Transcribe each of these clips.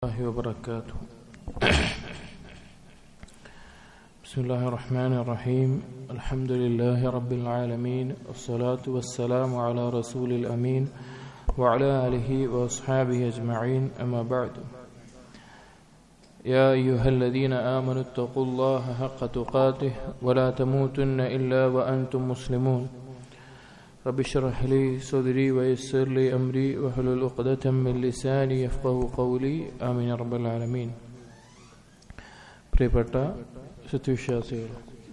الله وبركاته بسم الله الرحمن الرحيم الحمد لله رب العالمين الصلاة والسلام على رسول الأمين وعلى آله وأصحابه أجمعين أما بعد يا أيها الذين آمنوا اتقوا الله حق تقاته ولا تموتن إلا وأنتم مسلمون رب اشرح لي صدري ويسر لي أمري واحلل عقدة من لساني يفقه قولي آمين يا رب العالمين പ്രിയപ്പെട്ട സത്യവിശ്വാസികൾ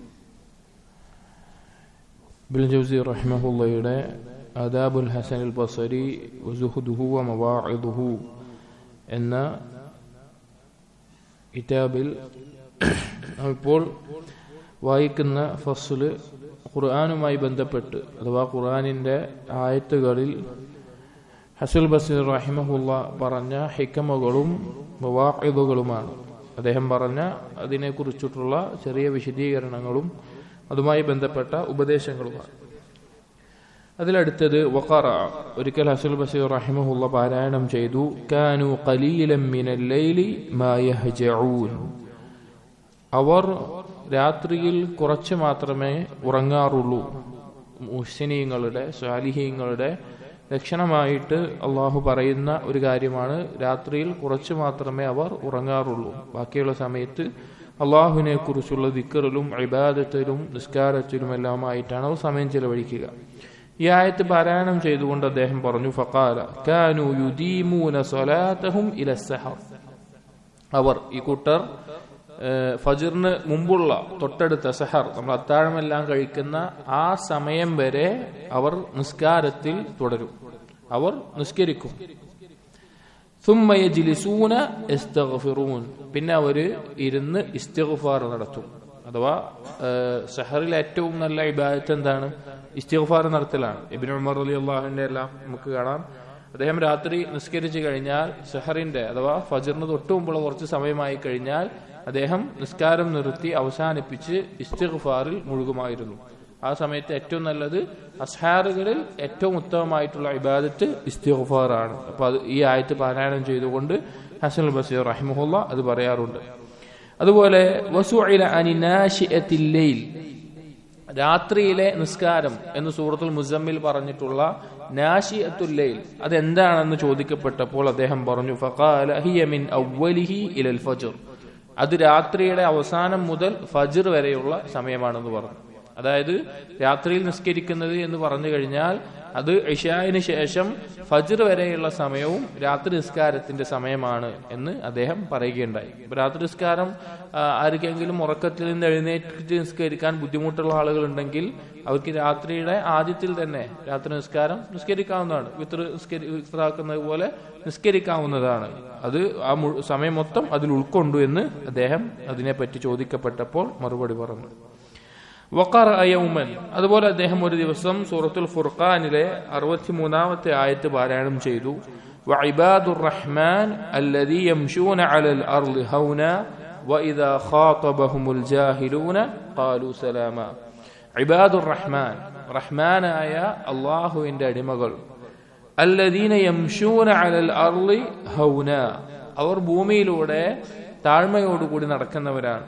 ബിൽ ജൗസി റഹ്മഹുള്ളയുടെ അദാബുൽ ഹസൻ ബസരി വസുഹുദുഹു വമവാഇദുഹു എന്ന കിതാബിൽ ഇപ്പോൾ വായിക്കുന്ന ഫസ്ല് ഖുർആാനുമായി ബന്ധപ്പെട്ട് അഥവാ ഖുർആാനിൻ്റെ ആയത്തുകളിൽ ഹസുൽ ബസീർ റഹിമഹുല്ല പറഞ്ഞ ഹിക്കമുകളും വാഹിദുകളുമാണ് അദ്ദേഹം പറഞ്ഞ അതിനെക്കുറിച്ചിട്ടുള്ള ചെറിയ വിശദീകരണങ്ങളും അതുമായി ബന്ധപ്പെട്ട ഉപദേശങ്ങളുമാണ് അതിലടുത്തത് വഖറ ഒരിക്കൽ ഹസുൽ ബസീർ റഹിമഹുല്ല പാരായണം ചെയ്തു കാനു ഖലീലം മിനൽ ലൈലി മാ യഹ്ജഊൻ അവർ രാത്രിയിൽ കുറച്ച് മാത്രമേ ഉറങ്ങാറുള്ളൂ മുഹ്സിനീങ്ങളുടെ സ്വാലിഹീങ്ങളുടെ ലക്ഷണമായിട്ട് അള്ളാഹു പറയുന്ന ഒരു കാര്യമാണ് രാത്രിയിൽ കുറച്ച് മാത്രമേ അവർ ഉറങ്ങാറുള്ളൂ ബാക്കിയുള്ള സമയത്ത് അള്ളാഹുവിനെ കുറിച്ചുള്ള ദിക്കറിലും ഇബാദത്തിലും നിസ്കാരത്തിലും എല്ലാമായിട്ടാണ് അവർ സമയം ചെലവഴിക്കുക ഈ ആയത്ത് പാരായണം ചെയ്തുകൊണ്ട് അദ്ദേഹം പറഞ്ഞു ഫക്കാല കാനു യുദീമൂന സ്വലാത്തഹും ഇലസഹർ അവർ ഈ കൂട്ടർ ഫജിറിന് മുമ്പുള്ള തൊട്ടടുത്ത സഹർ നമ്മൾ അത്താഴമെല്ലാം കഴിക്കുന്ന ആ സമയം വരെ അവർ നിസ്കാരത്തിൽ തുടരും അവർ നിസ്കരിക്കും സുമ്മയജിലിസൂന ഇസ്തഗ്ഫിറൂൻ പിന്നെ അവര് ഇരുന്ന് ഇസ്തിഗ്ഫാർ നടത്തും അഥവാ സഹറിൽ ഏറ്റവും നല്ല ഇബാദത്ത് എന്താണ് ഇസ്തിഗ്ഫാർ നടത്തലാണ് ഇബിൻ ഉമർ അലി അള്ളാഹുവിന്റെ എല്ലാം നമുക്ക് കാണാം അദ്ദേഹം രാത്രി നിസ്കരിച്ചു കഴിഞ്ഞാൽ സഹറിന്റെ അഥവാ ഫജറിന് തൊട്ടു മുമ്പുള്ള കുറച്ച് സമയമായി കഴിഞ്ഞാൽ അദ്ദേഹം നിസ്കാരം നിർത്തി അവസാനിപ്പിച്ച് ഇസ്തിഗ്ഫാറിൽ മുഴുകുമായിരുന്നു ആ സമയത്ത് ഏറ്റവും നല്ലത് അസ്ഹാറുകളിൽ ഏറ്റവും ഉത്തമമായിട്ടുള്ള ഇബാദത്ത് ഇസ്തിഗ്ഫാർ ആണ് അപ്പൊ അത് ഈ ആയത്ത് പാരായണം ചെയ്തുകൊണ്ട് ഹസൻ ബസീർ റഹിമുല്ല അത് പറയാറുണ്ട് അതുപോലെ വസുഇല അനിനാശിഅത്തില്ലയിൽ രാത്രിയിലെ നിസ്കാരം എന്ന് സൂറത്തുൽ മുസമ്മിൽ പറഞ്ഞിട്ടുള്ള നാഷിയത്തുല്ലയിൽ അതെന്താണെന്ന് ചോദിക്കപ്പെട്ടപ്പോൾ അദ്ദേഹം പറഞ്ഞു ഫഖാല ഹിയ മിൻ അവ്വലിഹി ഇലൽ ഫജ്ർ അത് രാത്രിയുടെ അവസാനം മുതൽ ഫജ്ർ വരെയുള്ള സമയമാണെന്ന് പറഞ്ഞു അതായത് രാത്രിയിൽ നിസ്കരിക്കുന്നത് എന്ന് പറഞ്ഞു കഴിഞ്ഞാൽ അത് ഇഷായിന് ശേഷം ഫജ്ർ വരെയുള്ള സമയവും രാത്രി നിസ്കാരത്തിന്റെ സമയമാണ് എന്ന് അദ്ദേഹം പറയുകയുണ്ടായി രാത്രി നിസ്കാരം ആർക്കെങ്കിലും ഉറക്കത്തിൽ നിന്ന് എഴുന്നേറ്റ് നിസ്കരിക്കാൻ ബുദ്ധിമുട്ടുള്ള ആളുകൾ ഉണ്ടെങ്കിൽ അവർക്ക് രാത്രിയുടെ ആദ്യത്തിൽ തന്നെ രാത്രി നിസ്കാരം നിസ്കരിക്കാവുന്നതാണ് വിത്ര വിത്രാക്കുന്നത് പോലെ നിസ്കരിക്കാവുന്നതാണ് അത് ആ സമയം മൊത്തം അതിൽ ഉൾക്കൊണ്ടു എന്ന് അദ്ദേഹം അതിനെപ്പറ്റി ചോദിക്കപ്പെട്ടപ്പോൾ മറുപടി പറഞ്ഞു വക്കർ അയൗമൻ അതുപോലെ അദ്ദേഹം ഒരു ദിവസം സൂറത്തുൽ ഫുർഖാനിലെ അറുപത്തിമൂന്നാമത്തെ ആയത്ത് പാരായണം ചെയ്തു وعباد الرحمن الذي يمشون على الأرض هونا وإذا خاطبهم الجاهلون قالوا سلاما عباد الرحمن رحمن آية الله عند അടിമകൾ الذين يمشون على الأرض هونا അവർ ഭൂമിയിലൂടെ താഴ്മയോടുകൂടി നടക്കുന്നവരാണ്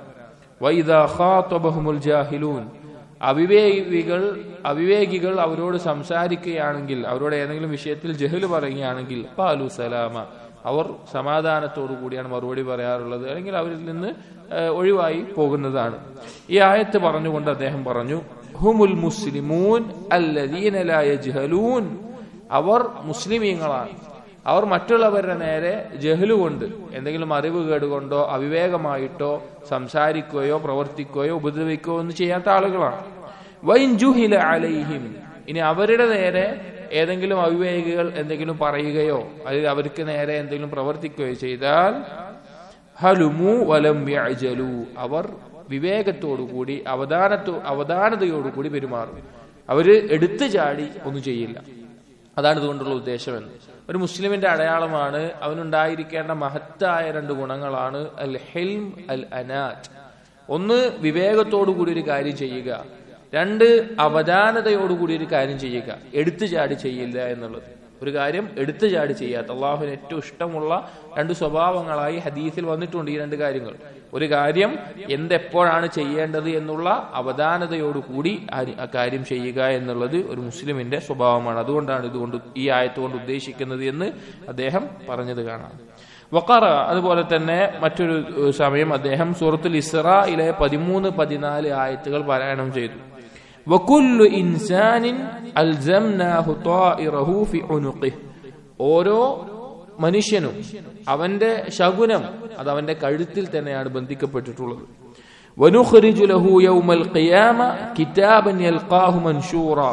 ജാഹിലൂൻ അവിവേകികൾ അവിവേകികൾ അവരോട് സംസാരിക്കുകയാണെങ്കിൽ അവരോട് ഏതെങ്കിലും വിഷയത്തിൽ ജഹല് പറയുകയാണെങ്കിൽ പാലു സലാമ അവർ സമാധാനത്തോടു കൂടിയാണ് മറുപടി പറയാറുള്ളത് അല്ലെങ്കിൽ അവരിൽ നിന്ന് ഒഴിവായി പോകുന്നതാണ് ഈ ആയത്ത് പറഞ്ഞുകൊണ്ട് അദ്ദേഹം പറഞ്ഞു ഹുമുൽ മുസ്ലിമൂൻ അല്ലദീനലായ ജഹലൂൻ അവർ മുസ്ലിമീങ്ങളാണ് അവർ മറ്റുള്ളവരുടെ നേരെ ജഹലു കൊണ്ട് എന്തെങ്കിലും അറിവ് കേടുകൊണ്ടോ അവിവേകമായിട്ടോ സംസാരിക്കുകയോ പ്രവർത്തിക്കുകയോ ഉപദ്രവിക്കുകയോ ഒന്നും ചെയ്യാത്ത ആളുകളാണ് വൈൻ ജുഹില അലൈഹിം ഇനി അവരുടെ നേരെ ഏതെങ്കിലും അവിവേകികൾ എന്തെങ്കിലും പറയുകയോ അല്ലെങ്കിൽ അവർക്ക് നേരെ എന്തെങ്കിലും പ്രവർത്തിക്കുകയോ ചെയ്താൽ ഹലുമു വലം യഅജലു അവർ വിവേകത്തോടുകൂടി അവധാനത്തോ അവധാനതയോടുകൂടി പെരുമാറും അവര് എടുത്തു ചാടി ഒന്നും ചെയ്യില്ല അതാണ് ഇതുകൊണ്ടുള്ള ഉദ്ദേശമെന്ന് ഒരു മുസ്ലിമിന്റെ അടയാളമാണ് അവനുണ്ടായിരിക്കേണ്ട മഹത്തായ രണ്ട് ഗുണങ്ങളാണ് അൽ ഹെൽം അൽ അനാറ്റ് ഒന്ന് വിവേകത്തോടു കൂടി ഒരു കാര്യം ചെയ്യുക രണ്ട് അവധാനതയോടുകൂടി ഒരു കാര്യം ചെയ്യുക എടുത്തു ചാടി ചെയ്യില്ല എന്നുള്ളത് ഒരു കാര്യം എടുത്തു ചാടി ചെയ്യാത്ത അള്ളാഹുവിന് ഏറ്റവും ഇഷ്ടമുള്ള രണ്ട് സ്വഭാവങ്ങളായി ഹദീസിൽ വന്നിട്ടുണ്ട് ഈ രണ്ട് കാര്യങ്ങൾ ഒരു കാര്യം എന്തെപ്പോഴാണ് ചെയ്യേണ്ടത് എന്നുള്ള അവധാനതയോടുകൂടി ആ- ആ കാര്യം ചെയ്യുക എന്നുള്ളത് ഒരു മുസ്ലിമിന്റെ സ്വഭാവമാണ് അതുകൊണ്ടാണ് ഇതുകൊണ്ട് ഈ ആയത്തുകൊണ്ട് ഉദ്ദേശിക്കുന്നത് എന്ന് അദ്ദേഹം പറഞ്ഞത് കാണാം വക്കറ അതുപോലെ തന്നെ മറ്റൊരു ഏഹ്, സമയം അദ്ദേഹം സൂറത്തുൽ ഇസ്രയിലെ പതിമൂന്ന് പതിനാല് ആയത്തുകൾ പാരായണം ചെയ്തു വകുല്ലു ഇൻസാനിൻ അൽസംനാഹു ത്വാഇറഹു ഫി ഉനുഖിഹ് ഓരോ മനുഷ്യനും അവന്റെ ശകുനം അത് അവന്റെ കഴുത്തിൽ തന്നെയാണ് ബന്ധിക്കപ്പെട്ടിട്ടുള്ളത് വനുഖ്രിജു ലഹു യൗമൽ ഖിയാമ കിതാബൻ യൽഖാഹു മൻഷൂറ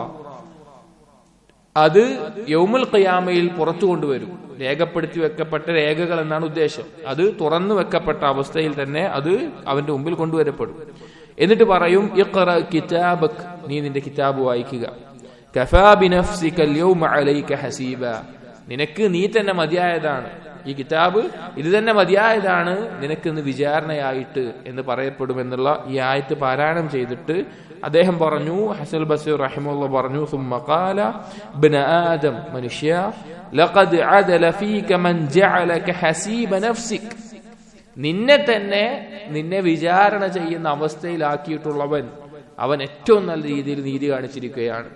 അത് യൗമുൽ ഖിയാമയിൽ പുറത്തു കൊണ്ടുവരും രേഖപ്പെടുത്തി വെക്കപ്പെട്ട രേഖകൾ എന്നാണ് ഉദ്ദേശം അത് തുറന്നു വെക്കപ്പെട്ട അവസ്ഥയിൽ തന്നെ അത് അവന്റെ മുമ്പിൽ കൊണ്ടുവരപ്പെടും എന്നിട്ട് പറയും ഇഖ്റ കിതാബക് നീ നിന്റെ കിതാബ് വായിക്കുക കഫാ ബിനഫ്സിക അൽയൗമ അലൈക ഹസീബ നിനക്ക് നീ തന്നെ മതിയായതാണ് ഈ കിതാബ് ഇത് തന്നെ മതിയായതാണ് നിനക്ക് ഇന്ന് വിചാരണയായിട്ട് എന്ന് പറയപ്പെടുമെന്നുള്ള ഈ ആയത്ത് പാരായണം ചെയ്തിട്ട് അദ്ദേഹം പറഞ്ഞു ഹസൽ ബസീർ റഹിമുള്ള പറഞ്ഞു ثم قال ابن آدم മനുഷ്യ لقد عدل فيك من جعلك حسيب نفسك നിന്നെ തന്നെ നിന്നെ വിചാരണ ചെയ്യുന്ന അവസ്ഥയിലാക്കിയിട്ടുള്ളവൻ അവൻ ഏറ്റവും നല്ല രീതിയിൽ നീതി കാണിച്ചിരിക്കുകയാണ്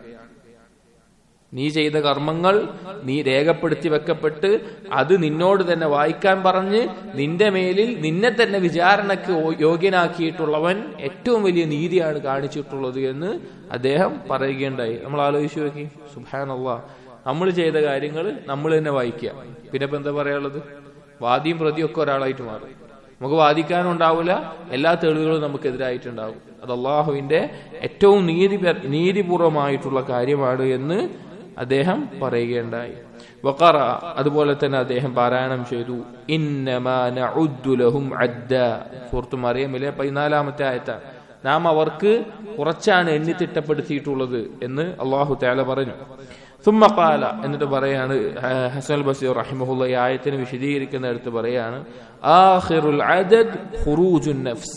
നീ ചെയ്ത കർമ്മങ്ങൾ നീ രേഖപ്പെടുത്തി വെക്കപ്പെട്ട് അത് നിന്നോട് തന്നെ വായിക്കാൻ പറഞ്ഞ് നിന്റെ മേലിൽ നിന്നെ തന്നെ വിചാരണയ്ക്ക് ഓ- യോഗ്യനാക്കിയിട്ടുള്ളവൻ ഏറ്റവും വലിയ നീതിയാണ് കാണിച്ചിട്ടുള്ളത് എന്ന് അദ്ദേഹം പറയുകയുണ്ടായി നമ്മൾ ആലോചിച്ചു നോക്കി സുഹാനല്ല നമ്മൾ ചെയ്ത കാര്യങ്ങൾ നമ്മൾ തന്നെ വായിക്കുക പിന്നെ ഇപ്പൊ എന്താ പറയാനുള്ളത് വാദിയും പ്രതിയും ഒക്കെ ഒരാളായിട്ട് മാറും നമുക്ക് വാദിക്കാനും ഉണ്ടാവില്ല എല്ലാ തെളിവുകളും നമുക്കെതിരായിട്ടുണ്ടാവും അത് അള്ളാഹുവിന്റെ ഏറ്റവും നീതി നീതിപൂർവമായിട്ടുള്ള കാര്യമാണ് എന്ന് അദ്ദേഹം പറയുകയുണ്ടായി വഖറ അതുപോലെ തന്നെ അദ്ദേഹം പാരായണം ചെയ്തു ഇന്നമാ നഉദ്ദു ലഹും അദ്ദ സൂറത്ത് മറിയമിലെ പതിനാലാമത്തെ ആയത്ത നാം അവർക്ക് കുറച്ചാണ് എണ്ണി തിട്ടപ്പെടുത്തിയിട്ടുള്ളത് എന്ന് അള്ളാഹു തആല പറഞ്ഞു ثم قال എന്നിട്ട് പറയാണ് ഹ- ഹസൻ അൽ ബസീർ റഹിമഹുള്ള ഈ ആയത്തിനെ വിശദീകരിക്കുന്നിടത്ത് പറയാണ് ആഖിറുൽ അദദ് ഖുറൂജുൻ നഫ്സ്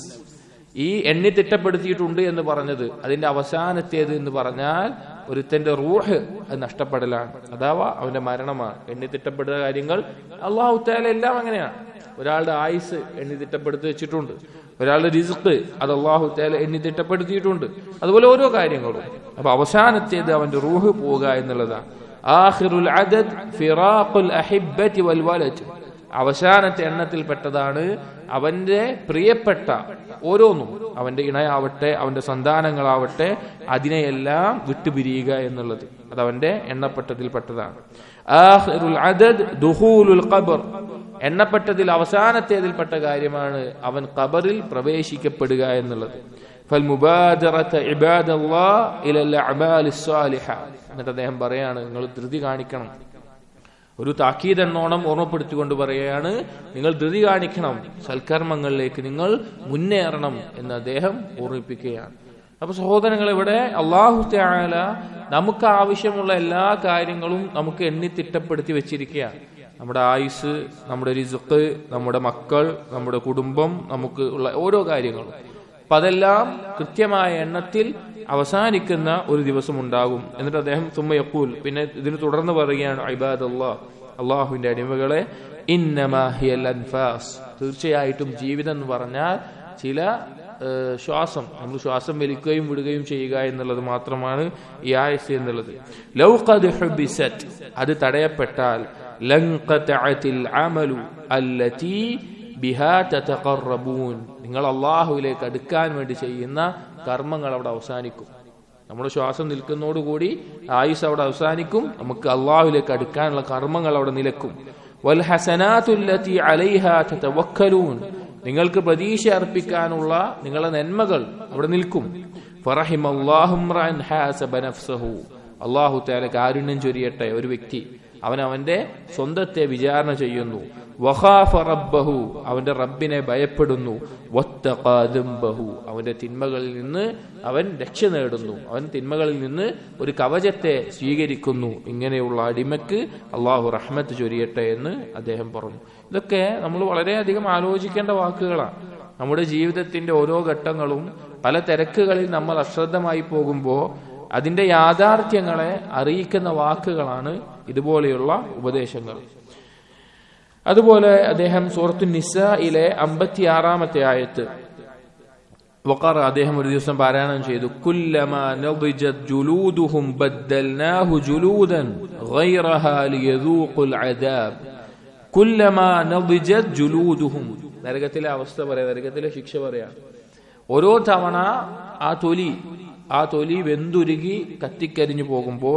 ഈ എണ്ണി തിട്ടപ്പെടുത്തിയിട്ടുണ്ട് എന്ന് പറഞ്ഞത് അതിന്റെ അവസാനത്തേത് എന്ന് പറഞ്ഞാൽ ഒരുത്തന്റെ റൂഹ് അത് നഷ്ടപ്പെടലാണ് അഥവാ അവന്റെ മരണമാണ് എണ്ണി തിട്ടപ്പെടുന്ന കാര്യങ്ങൾ അള്ളാഹു താല എല്ലാം അങ്ങനെയാണ് ഒരാളുടെ ആയുസ് എണ്ണി തിട്ടപ്പെടുത്തി വെച്ചിട്ടുണ്ട് ഒരാളുടെ റിസ്ക് അത് അള്ളാഹു താല എണ്ണി തിട്ടപ്പെടുത്തിയിട്ടുണ്ട് അതുപോലെ ഓരോ കാര്യങ്ങളും അപ്പൊ അവസാനത്തേത് അവന്റെ റൂഹ് പോവുക എന്നുള്ളതാണ് ആഖിറുൽ അദദ് ഫിറാഖുൽ അഹിബ്ബതി വൽ വലദ് അവസാനത്തെ എണ്ണത്തിൽപ്പെട്ടതാണ് അവന്റെ പ്രിയപ്പെട്ട ഓരോന്നും അവന്റെ ഇണയാവട്ടെ അവന്റെ സന്താനങ്ങളാവട്ടെ അതിനെയെല്ലാം വിട്ടുപിരിയുക എന്നുള്ളത് അത് അവന്റെ എണ്ണപ്പെട്ടതിൽപ്പെട്ടതാണ് ആഖിറുൽ അദദ് ദുഖൂലുൽ ഖബർ എണ്ണപ്പെട്ടതിൽ അവസാനത്തേതിൽപ്പെട്ട കാര്യമാണ് അവൻ ഖബറിൽ പ്രവേശിക്കപ്പെടുക എന്നുള്ളത് فالمبادرة عباد الله إلى الأعمال الصالحة എന്നിട്ട് അദ്ദേഹം പറയാണ് നിങ്ങൾ ധൃതി കാണിക്കണം ഒരു താക്കീത് എന്നോണം ഓർമ്മപ്പെടുത്തിക്കൊണ്ട് പറയുകയാണ് നിങ്ങൾ ധൃതി കാണിക്കണം സൽക്കർമ്മങ്ങളിലേക്ക് നിങ്ങൾ മുന്നേറണം എന്ന് അദ്ദേഹം ഓർമ്മിപ്പിക്കുകയാണ് അപ്പൊ സഹോദരങ്ങൾ ഇവിടെ അള്ളാഹു ത്യാല നമുക്ക് ആവശ്യമുള്ള എല്ലാ കാര്യങ്ങളും നമുക്ക് എണ്ണി തിട്ടപ്പെടുത്തി വെച്ചിരിക്കുകയാണ് നമ്മുടെ ആയുസ് നമ്മുടെ റിസുക്ക് നമ്മുടെ മക്കൾ നമ്മുടെ കുടുംബം നമുക്ക് ഉള്ള ഓരോ കാര്യങ്ങളും അപ്പൊ അതെല്ലാം കൃത്യമായ എണ്ണത്തിൽ അവസാനിക്കുന്ന ഒരു ദിവസം ഉണ്ടാകും എന്നിട്ട് അദ്ദേഹം സുമ്മയക്കൂൽ പിന്നെ ഇതിന് തുടർന്ന് പറയുകയാണ് ഇബാദ് അള്ളാഹ് അള്ളാഹുവിന്റെ അടിമകളെ ഇന്നമാഹിയൽ അൻഫാസ് തീർച്ചയായിട്ടും ജീവിതം എന്ന് പറഞ്ഞാൽ ചില ഏഹ്, ശ്വാസം നമ്മൾ ശ്വാസം വലിക്കുകയും വിടുകയും ചെയ്യുക എന്നുള്ളത് മാത്രമാണ് ഈ ആയസ് എന്നുള്ളത് ലൗഖദ് ഹുബിസത് അത് തടയപ്പെട്ടാൽ ലൻഖതഅത്തിൽ അമലു അല്ലതി ബിഹാ തതഖറബൂൻ നിങ്ങൾ അള്ളാഹുവിലേക്ക് അടുക്കാൻ വേണ്ടി ചെയ്യുന്ന കർമ്മങ്ങൾ അവിടെ അവസാനിക്കും നമ്മുടെ ശ്വാസം നിൽക്കുന്നതോടുകൂടി ആയുസ് അവിടെ അവസാനിക്കും നമുക്ക് അള്ളാഹുവിലേക്ക് അടുക്കാനുള്ള കർമ്മങ്ങൾ അവിടെ നിലക്കും വൽ ഹസനാത്തുല്ലതി അലൈഹാ തതവക്കലൂൻ നിങ്ങൾക്ക് പ്രതീക്ഷ അർപ്പിക്കാനുള്ള നിങ്ങളുടെ നന്മകൾ അവിടെ നിൽക്കും ഫറഹിമല്ലാഹുംറൻ ഹാസബ നഫ്സഹു അള്ളാഹു തആല കാരുണ്യം ചൊരിയട്ടെ ഒരു വ്യക്തി അവൻ അവന്റെ സ്വന്തത്തെ വിചാരണ ചെയ്യുന്നു വഖാഫ റബ്ബഹു അവന്റെ റബ്ബിനെ ഭയപ്പെടുന്നു വത്തഖാ ദംബഹു അവന്റെ തിന്മകളിൽ നിന്ന് അവൻ രക്ഷ നേടുന്നു അവൻ തിന്മകളിൽ നിന്ന് ഒരു കവചത്തെ സ്വീകരിക്കുന്നു ഇങ്ങനെയുള്ള അടിമക്ക് അള്ളാഹു റഹ്മത്ത് ചൊരിയട്ടെ എന്ന് അദ്ദേഹം പറഞ്ഞു ഇതൊക്കെ നമ്മൾ വളരെയധികം ആലോചിക്കേണ്ട വാക്കുകളാണ് നമ്മുടെ ജീവിതത്തിന്റെ ഓരോ ഘട്ടങ്ങളും പല തിരക്കുകളിൽ നമ്മൾ അശ്രദ്ധമായി പോകുമ്പോൾ അതിന്റെ യാഥാർത്ഥ്യങ്ങളെ അറിയിക്കുന്ന വാക്കുകളാണ് ഇതുപോലെയുള്ള ഉപദേശങ്ങൾ അതുപോലെ അദ്ദേഹം സൂറത്തു നിസയിലെ അമ്പത്തിയാറാമത്തെ ആയത്ത് വഖറ അദ്ദേഹം ഒരു ദിവസം പാരായണം ചെയ്തു കുല്ലമാ നദിജത് ജുലൂദുഹും ബദ്ദൽനാഹു ജുലൂദൻ ഗൈറഹാ ലിയദൂഖുൽ അദാബ് കുല്ലമാ നദിജത് ജുലൂദുഹും നരകത്തിലെ അവസ്ഥ പറയാം നരകത്തിലെ ശിക്ഷ പറയാം ഓരോ തവണ ആ തൊലി ആ തൊലി വെന്തുരുകി കത്തിക്കരിഞ്ഞു പോകുമ്പോൾ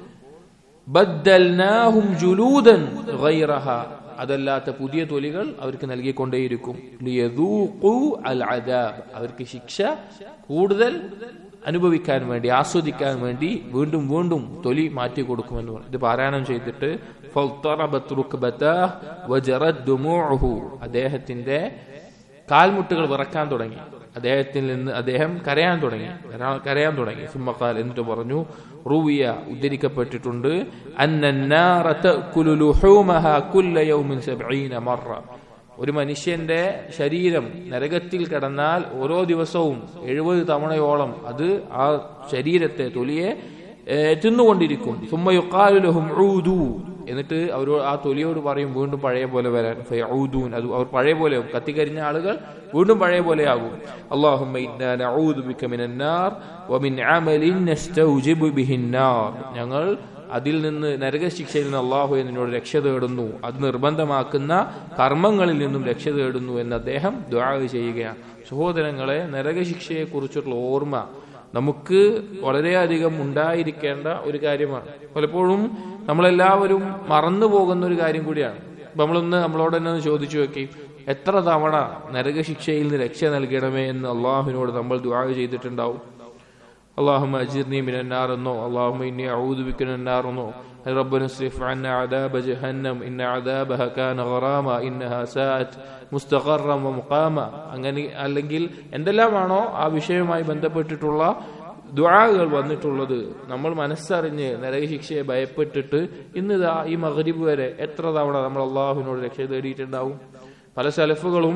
ബദ്ദൽനാഹും ജുലൂദൻ ഗൈറഹ അതല്ലാത്ത പുതിയ തൊലികൾ അവർക്ക് നൽകിക്കൊണ്ടേയിരിക്കും ലിയദൂഖു അൽ അദാബ് അവർക്ക് ശിക്ഷ കൂടുതൽ അനുഭവിക്കാൻ വേണ്ടി ആസ്വദിക്കാൻ വേണ്ടി വീണ്ടും വീണ്ടും തൊലി മാറ്റി കൊടുക്കുമെന്ന് പറഞ്ഞു ഇത് പാരായണം ചെയ്തിട്ട് ഫൾത്തറബത്ത് റുക്ബതഹ് വജറത് ദുമൂഉഹു അദ്ദേഹത്തിന്റെ കാൽമുട്ടുകൾ വിറക്കാൻ തുടങ്ങി അദ്ദേഹത്തിൽ നിന്ന് അദ്ദേഹം കരയാൻ തുടങ്ങി കരാ- കരയാൻ തുടങ്ങി സുമ്മക്കാൽ എന്നിട്ട് പറഞ്ഞു റുവിയ ഉദ്ധരിക്കപ്പെട്ടിട്ടുണ്ട് അന്നന്നാറ തഅ്കുലു ലുഹൂമഹാ കുല്ല യൗമിൻ സബ്ഈന മറ ഒരു മനുഷ്യന്റെ ശരീരം നരകത്തിൽ കിടന്നാൽ ഓരോ ദിവസവും എഴുപത് തവണയോളം അത് ആ ശരീരത്തെ തൊലിയെ ഏ, തിന്നുകൊണ്ടിരിക്കും സുമ്മയുക്കാലുലഹും ഊദു എന്നിട്ട് അവരോട് ആ തൊലിയോട് പറയും വീണ്ടും പഴയ പോലെ വരാൻ ഫയഊദൂൻ അത് അവർ പഴയ പോലെ ആവും. കത്തിക്കരിഞ്ഞ ആളുകൾ വീണ്ടും പഴയ പോലെ ആകും അല്ലാഹുമ്മ ഇന്നാ നഊദു ബിക മിനൻ നാർ വമിൻ അമലിൻ നസ്തൗജിബു ബിഹിൻ നാർ ഞങ്ങൾ അതിൽ നിന്ന് നരകശിക്ഷയിൽ നിന്ന് അള്ളാഹു എന്നോട് രക്ഷ തേടുന്നു അത് നിർബന്ധമാക്കുന്ന കർമ്മങ്ങളിൽ നിന്നും രക്ഷ തേടുന്നു എന്ന് അദ്ദേഹം ദ്വാ ചെയ്യുകയാണ് സഹോദരങ്ങളെ നരകശിക്ഷയെ കുറിച്ചുള്ള ഓർമ്മ നമുക്ക് വളരെയധികം ഉണ്ടായിരിക്കേണ്ട ഒരു കാര്യമാണ് പലപ്പോഴും നമ്മളെല്ലാവരും മറന്നു പോകുന്ന ഒരു കാര്യം കൂടിയാണ് അപ്പൊ നമ്മളൊന്ന് നമ്മളോട് തന്നെ ഒന്ന് ചോദിച്ചു നോക്കി എത്ര തവണ നരകശിക്ഷയിൽ നിന്ന് രക്ഷ നൽകണമേ എന്ന് അള്ളാഹുവിനോട് നമ്മൾ ദ്വാ ചെയ്തിട്ടുണ്ടാവും اللهم اجرني من النار എന്നോ اللهم اني اعوذ بك من النار എന്നോ ربنا اصرف عنا عذاب جهنم ان عذابها كان غراما انها ساءت മുസ്തഖറ മുഖാമ അങ്ങനെ അല്ലെങ്കിൽ എന്തെല്ലാമാണോ ആ വിഷയവുമായി ബന്ധപ്പെട്ടിട്ടുള്ള ദുആകൾ വന്നിട്ടുള്ളത് നമ്മൾ മനസ്സറിഞ്ഞ് നരകശിക്ഷയെ ഭയപ്പെട്ടിട്ട് ഇന്നിതാ ഈ മഗ്രിബ് വരെ എത്ര തവണ നമ്മൾ അള്ളാഹുവിനോട് രക്ഷ തേടിയിട്ടുണ്ടാവും പല സലഫുകളും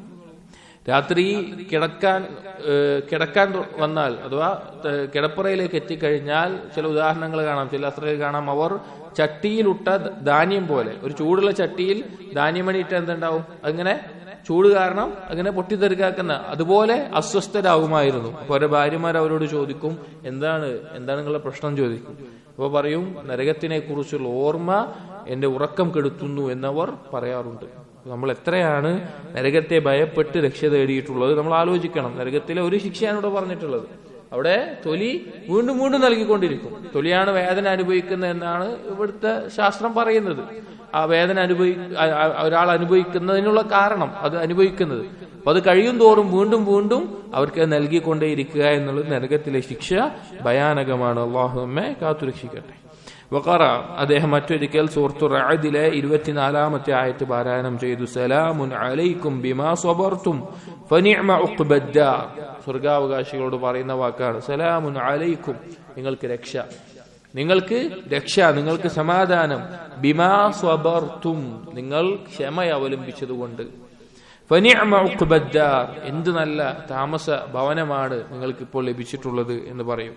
രാത്രി കിടക്കാൻ ഏഹ്, കിടക്കാൻ തു- വന്നാൽ അഥവാ ഏഹ്, കിടപ്പറയിലേക്ക് എത്തിക്കഴിഞ്ഞാൽ ചില ഉദാഹരണങ്ങൾ കാണാം ചില അത്രയിൽ കാണാം അവർ ചട്ടിയിലിട്ട ധ- ധാന്യം പോലെ ഒരു ചൂടുള്ള ചട്ടിയിൽ ധാന്യമണി ഇട്ട് എന്തുണ്ടാവും അങ്ങനെ ചൂട് കാരണം അങ്ങനെ പൊട്ടിത്തെറിക്കാക്കുന്ന അതുപോലെ അസ്വസ്ഥരാകുമായിരുന്നു അപ്പൊ അവരുടെ ഭാര്യമാർ അവരോട് ചോദിക്കും എന്താണ് എന്താണ് നിങ്ങളുടെ പ്രശ്നം ചോദിക്കും അപ്പൊ പറയും നരകത്തിനെ കുറിച്ചുള്ള ഓർമ്മ എന്റെ ഉറക്കം കെടുത്തുന്നു എന്നവർ പറയാറുണ്ട് നമ്മൾ എത്രയാണ് നരകത്തെ ഭയപ്പെട്ട് രക്ഷ തേടിയിട്ടുള്ളത് നമ്മൾ ആലോചിക്കണം നരകത്തിലെ ഒരു ശിക്ഷയാണ് ഇവിടെ പറഞ്ഞിട്ടുള്ളത് അവിടെ തൊലി വീണ്ടും വീണ്ടും നൽകിക്കൊണ്ടിരിക്കും തൊലിയാണ് വേദന അനുഭവിക്കുന്നത് എന്നാണ് ഇവിടുത്തെ ശാസ്ത്രം പറയുന്നത് ആ വേദന അനുഭവി ആ- ആ- ഒരാൾ അനുഭവിക്കുന്നതിനുള്ള കാരണം അത് അനുഭവിക്കുന്നത് അപ്പൊ അത് കഴിയും തോറും വീണ്ടും വീണ്ടും അവർക്ക് അത് നൽകിക്കൊണ്ടേയിരിക്കുക എന്നുള്ളത് നരകത്തിലെ ശിക്ഷ ഭയാനകമാണ് അള്ളാഹു നമ്മെ കാത്തുരക്ഷിക്കട്ടെ വഖറ അദ്ദേഹം മറ്റൊരിക്കൽ സൂറത്തു റഅദിലെ ഇരുപത്തിനാലാമത്തെ ആയത്ത് പാരായണം ചെയ്തു സലാമുൻ അലൈക്കും ബിമാ സ്വബർത്തും ഫനിഅമ ഉഖ്ബദ്ദാർ സ്വർഗാവകാശികളോട് പറയുന്ന വാക്കാണ് സലാമുൻ അലൈക്കും നിങ്ങൾക്ക് രക്ഷ നിങ്ങൾക്ക് രക്ഷ നിങ്ങൾക്ക് സമാധാനം ബിമാ സ്വബർത്തും നിങ്ങൾ ക്ഷമ അവലംബിച്ചതുകൊണ്ട് ഫനിഅമ ഉഖ്ബദ്ദാർ എന്ത് നല്ല താമസ ഭവനമാണ് നിങ്ങൾക്ക് ഇപ്പോൾ ലഭിച്ചിട്ടുള്ളത് എന്ന് പറയും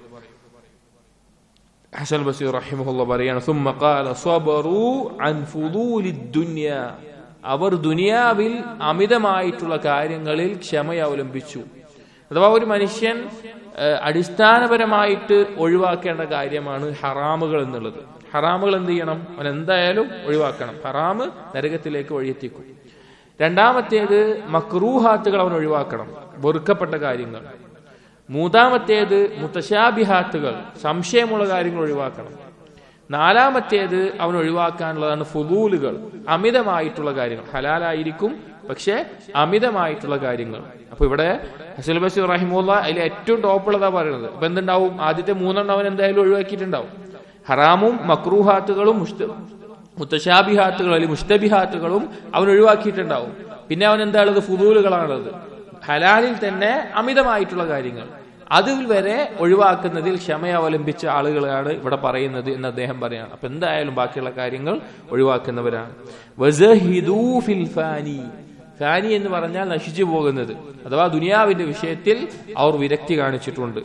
ഹസൻ ബസീർ റഹിമഹുള്ള പറയാണ് ثم قال صبروا عن فضول الدنيا അവർ ദുനിയാവിൽ അമിതമായിട്ടുള്ള കാര്യങ്ങളിൽ ക്ഷമ അവലംബിച്ചു അഥവാ ഒരു മനുഷ്യൻ ഏഹ്, അടിസ്ഥാനപരമായിട്ട് ഒഴിവാക്കേണ്ട കാര്യമാണ് ഹറാമുകൾ എന്നുള്ളത് ഹറാമുകൾ എന്ത് ചെയ്യണം അവൻ എന്തായാലും ഒഴിവാക്കണം ഹറാമ് നരകത്തിലേക്ക് വഴിയെത്തിക്കും രണ്ടാമത്തേത് മക്രൂഹാത്തുകൾ അവൻ ഒഴിവാക്കണം വെറുക്കപ്പെട്ട കാര്യങ്ങൾ മൂന്നാമത്തേത് മുത്തശാബിഹാത്തുകൾ സംശയമുള്ള കാര്യങ്ങൾ ഒഴിവാക്കണം നാലാമത്തേത് അവൻ ഒഴിവാക്കാനുള്ളതാണ് ഫുദൂലുകൾ അമിതമായിട്ടുള്ള കാര്യങ്ങൾ ഹലാലായിരിക്കും പക്ഷെ അമിതമായിട്ടുള്ള കാര്യങ്ങൾ അപ്പൊ ഇവിടെ ഹസുൽ ബസീർ റഹിമുള്ള അതിൽ ഏറ്റവും ടോപ്പുള്ളതാ പറയുന്നത് അപ്പൊ എന്തുണ്ടാവും ആദ്യത്തെ മൂന്നെണ്ണം അവൻ എന്തായാലും ഒഴിവാക്കിയിട്ടുണ്ടാവും ഹറാമും മക്രൂഹാത്തുകളും മുസ്ത- മുത്തശാബിഹാത്തുകളും അല്ലെങ്കിൽ മുസ്തബിഹാത്തുകളും അവൻ ഒഴിവാക്കിയിട്ടുണ്ടാവും പിന്നെ അവൻ എന്താണുള്ളത് ഫുദൂലുകളാണുള്ളത് ഹലാലിൽ തന്നെ അമിതമായിട്ടുള്ള കാര്യങ്ങൾ അതിൽ വരെ ഒഴിവാക്കുന്നതിൽ ക്ഷമ അവലംബിച്ച ആളുകളാണ് ഇവിടെ പറയുന്നത് എന്ന് അദ്ദേഹം പറയാണ് അപ്പൊ എന്തായാലും ബാക്കിയുള്ള കാര്യങ്ങൾ ഒഴിവാക്കുന്നവരാണ് വസഹിദൂ ഫിൽ ഫാനി ഫാനി എന്ന് പറഞ്ഞാൽ നശിച്ചു പോകുന്നത് അഥവാ ദുനിയാവിന്റെ വിഷയത്തിൽ അവർ വിരക്തി കാണിച്ചിട്ടുണ്ട്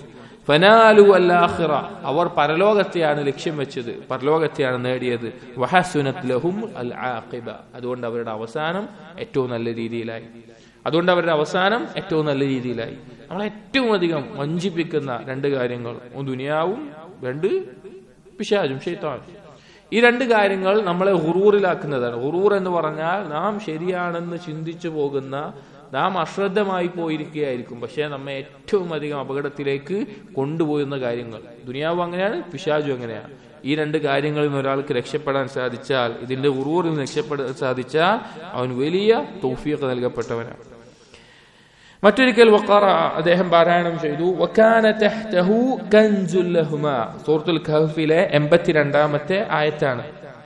ഫനാലു അല്ലാഹിറ അവർ പരലോകത്തെയാണ് ലക്ഷ്യം വെച്ചത് പരലോകത്തെയാണ് നേടിയത് വഹസുനത് ലഹും അൽ ആഖിബ അതുകൊണ്ട് അവരുടെ അവസാനം ഏറ്റവും നല്ല രീതിയിലായി അതുകൊണ്ട് അവരുടെ അവസാനം ഏറ്റവും നല്ല രീതിയിലായി നമ്മളെ ഏറ്റവും അധികം വഞ്ചിപ്പിക്കുന്ന രണ്ട് കാര്യങ്ങൾ ഒന്ന് ദുനിയാവും രണ്ട് പിശാചും ഷെയ്ത്താനും ഈ രണ്ട് കാര്യങ്ങൾ നമ്മളെ ഹുറൂറിലാക്കുന്നതാണ് ഹുറൂർ എന്ന് പറഞ്ഞാൽ നാം ശരിയാണെന്ന് ചിന്തിച്ചു പോകുന്ന നാം അശ്രദ്ധമായി പോയിരിക്കുകയായിരിക്കും പക്ഷേ നമ്മെ ഏറ്റവും അധികം അപകടത്തിലേക്ക് കൊണ്ടുപോകുന്ന കാര്യങ്ങൾ ദുനിയാവ് അങ്ങനെയാണ് പിശാജു അങ്ങനെയാണ് ഈ രണ്ട് കാര്യങ്ങളിൽ നിന്ന് ഒരാൾക്ക് രക്ഷപ്പെടാൻ സാധിച്ചാൽ ഇതിന്റെ ഉറൂറിൽ നിന്ന് രക്ഷപ്പെടാൻ സാധിച്ചാൽ അവൻ വലിയ തൗഫീഖ് നൽകപ്പെട്ടവനാണ് മറ്റൊരിക്കൽ വക്കാറ അദ്ദേഹം പാരായണം ചെയ്തു വക്കാന തഹ്തഹു കൻസുൽ ലഹുമ സൂറത്തുൽ കഹഫിലെ എൺപത്തിരണ്ടാമത്തെ ആയത്താണ്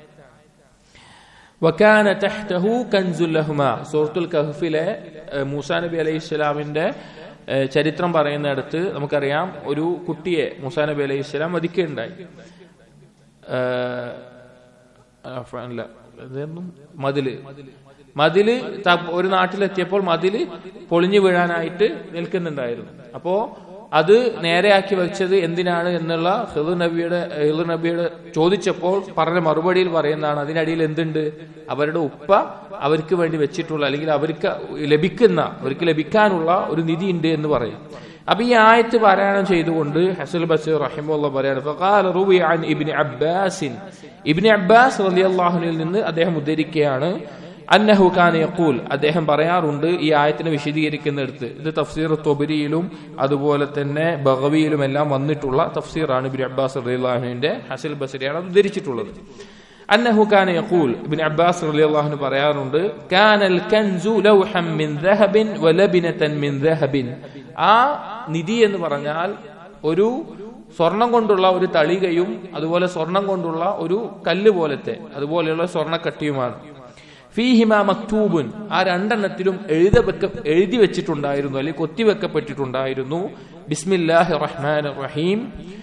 വക്കാന തഹ്തഹു കൻസുൽ ലഹുമ സൂറത്തുൽ കഹഫിലെ ഏഹ്, മൂസാ നബി അലൈഹി ഇസ്ലാമിന്റെ ഏഹ്, ചരിത്രം പറയുന്നിടത്ത് നമുക്കറിയാം ഒരു കുട്ടിയെ മൂസാ നബി അലൈഹി ഇസ്ലാം വധിക്കുകയുണ്ടായി ഏഹ്, അഫ്വാൻ അല്ല ഇതായിരുന്നു മതില് മതില് ത- ഒരു നാട്ടിലെത്തിയപ്പോൾ മതില് പൊളിഞ്ഞു വീഴാനായിട്ട് നിൽക്കുന്നുണ്ടായിരുന്നു അപ്പോ അത് നേരെയാക്കി വെച്ചത് എന്തിനാണ് എന്നുള്ള ഹിദു നബിയുടെ ഹിദു നബിയുടെ ചോദിച്ചപ്പോൾ പറഞ്ഞ മറുപടിയിൽ പറയുന്നതാണ് അതിനടിയിൽ എന്തുണ്ട് അവരുടെ ഉപ്പ അവർക്ക് വേണ്ടി വെച്ചിട്ടുള്ള അല്ലെങ്കിൽ അവർക്ക് ലഭിക്കുന്ന അവർക്ക് ലഭിക്കാനുള്ള ഒരു നിധി ഉണ്ട് എന്ന് പറയും അപ്പൊ ഈ ആയത്ത് പാരായണം ചെയ്തുകൊണ്ട് ഹസുൽ ബസീർ റഹിമുള്ള പറയാണ് ഫഖാല റുവി അൻ ഇബ്നു അബ്ബാസിൻ ഇബ്നു അബ്ബാസ് റളിയല്ലാഹുവിൽ നിന്ന് അദ്ദേഹം ഉദ്ധരിക്കുകയാണ് അന്നഹു ഖാൻ യഖൂൽ അദ്ദേഹം പറയാറുണ്ട് ഈ ആയത്തിനെ വിശദീകരിക്കുന്നിടത്ത് ഇത് തഫ്സീർ തൊബരിയിലും അതുപോലെ തന്നെ ബഗവിയിലും എല്ലാം വന്നിട്ടുള്ള തഫ്സീറാണ് ഇബ്നു അബ്ബാസ് റളിയല്ലാഹുവിന്റെ ഹസുൽ ബസരിയാണ് അത് ഉദ്ധരിച്ചിട്ടുള്ളത് أنه كان يقول ابن عباس رضي الله عنه പറയാറുണ്ട് كان الكنز لوحا من ذهب ولبنة من ذهب ആ നിധി എന്ന് പറഞ്ഞാൽ ഒരു സ്വർണം കൊണ്ടുള്ള ഒരു തളികയും അതുപോലെ സ്വർണം കൊണ്ടുള്ള ഒരു കല്ല് പോലത്തെ അതുപോലെയുള്ള സ്വർണ്ണക്കട്ടിയുമാണ് ഫീഹിമ മക്തൂബുൻ ആ രണ്ടെണ്ണത്തിലും എഴുതവെക്ക എഴുതി വെച്ചിട്ടുണ്ടായിരുന്നു അല്ലെങ്കിൽ കൊത്തിവെക്കപ്പെട്ടിട്ടുണ്ടായിരുന്നു ബിസ്മില്ലാഹി റഹ്മാൻ റഹീം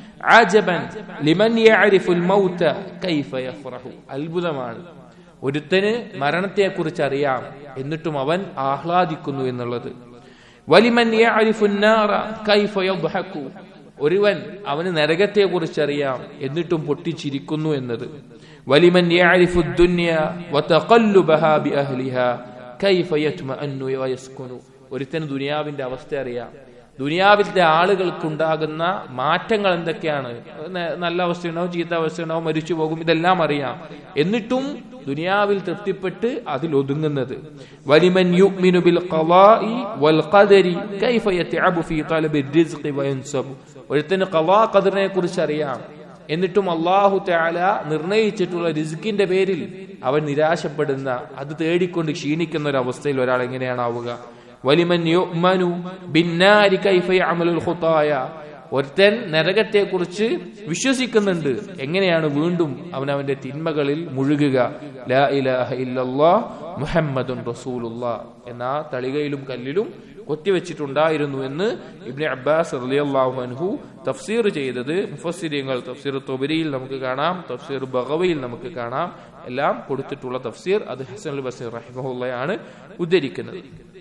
ആജബൻ ലിമൻ യഅരിഫുൽ മൗത കൈഫ യഫ്റഹു അത്ഭുതമാണ് ഒരുത്തന് മരണത്തെക്കുറിച്ച് അറിയാം എന്നിട്ടും അവൻ ആഹ്ലാദിക്കുന്നു എന്നുള്ളത് വലിമൻ യഅരിഫുൻ നാറ കൈഫ യദ്ഹഖു ഒരുവൻ അവന് നരകത്തെ കുറിച്ച് അറിയാം എന്നിട്ടും പൊട്ടിച്ചിരിക്കുന്നു എന്നത് വലിമൻ യഅരിഫു ദുനിയ വതഖല്ലുബഹാ ബിഅഹ്ലിഹാ കൈഫ യത്മഅന്നു വയസ്കുനു ഒരുത്തന് ദുനിയാവിന്റെ അവസ്ഥ അറിയാം ദുനിയാവിലത്തെ ആളുകൾക്കുണ്ടാകുന്ന മാറ്റങ്ങൾ എന്തൊക്കെയാണ് ന- നല്ല അവസ്ഥയുണ്ടാവും ചീത്ത അവസ്ഥയുണ്ടാവും മരിച്ചു പോകും ഇതെല്ലാം അറിയാം എന്നിട്ടും ദുനിയാവിൽ തൃപ്തിപ്പെട്ട് അതിൽ ഒതുങ്ങുന്നത് വലിമൻ യുഅ്മിനു ബിൽ ഖളാഇ വൽ ഖദരി കൈഫ യതഅബു ഫീ തലബി റിസ്ഖി വയൻസബു ഒരുത്തന് ഖളാ ഖദറിനെ കുറിച്ച് അറിയാം എന്നിട്ടും അള്ളാഹു തആല നിർണയിച്ചിട്ടുള്ള റിസ്കിന്റെ പേരിൽ അവൻ നിരാശപ്പെടുന്ന അത് തേടിക്കൊണ്ട് ക്ഷീണിക്കുന്ന ഒരു അവസ്ഥയിൽ ഒരാൾ എങ്ങനെയാണ് ആവുക വലിമൻ യുഅ്മനു ബിന്നാരി കൈഫ യഅമലുൽ ഖുതായ ഒരുത്തൻ നരകത്തെ കുറിച്ച് വിശ്വസിക്കുന്നുണ്ട് എങ്ങനെയാണ് വീണ്ടും അവൻ അവന്റെ തിന്മകളിൽ മുഴുകുക ലാ ഇലാഹ ഇല്ലല്ലാഹ് മുഹമ്മദുൻ റസൂലുള്ളാ എന്ന ആ തളികയിലും കല്ലിലും കൊത്തിവെച്ചിട്ടുണ്ടായിരുന്നു എന്ന് ഇബ്നു അബ്ബാസ് റളിയല്ലാഹു അൻഹു തഫ്സീർ ചെയ്തത് മുഫസ്സിരിയങ്ങൾ തഫ്സീർ തൊബരിയിൽ നമുക്ക് കാണാം തഫ്സീർ ബഗവയിൽ നമുക്ക് കാണാം എല്ലാം കൊടുത്തിട്ടുള്ള തഫ്സീർ അത് ഹസൻ അൽ ബസീർ റഹിമഹുള്ളയാണ് ഉദ്ധരിക്കുന്നത്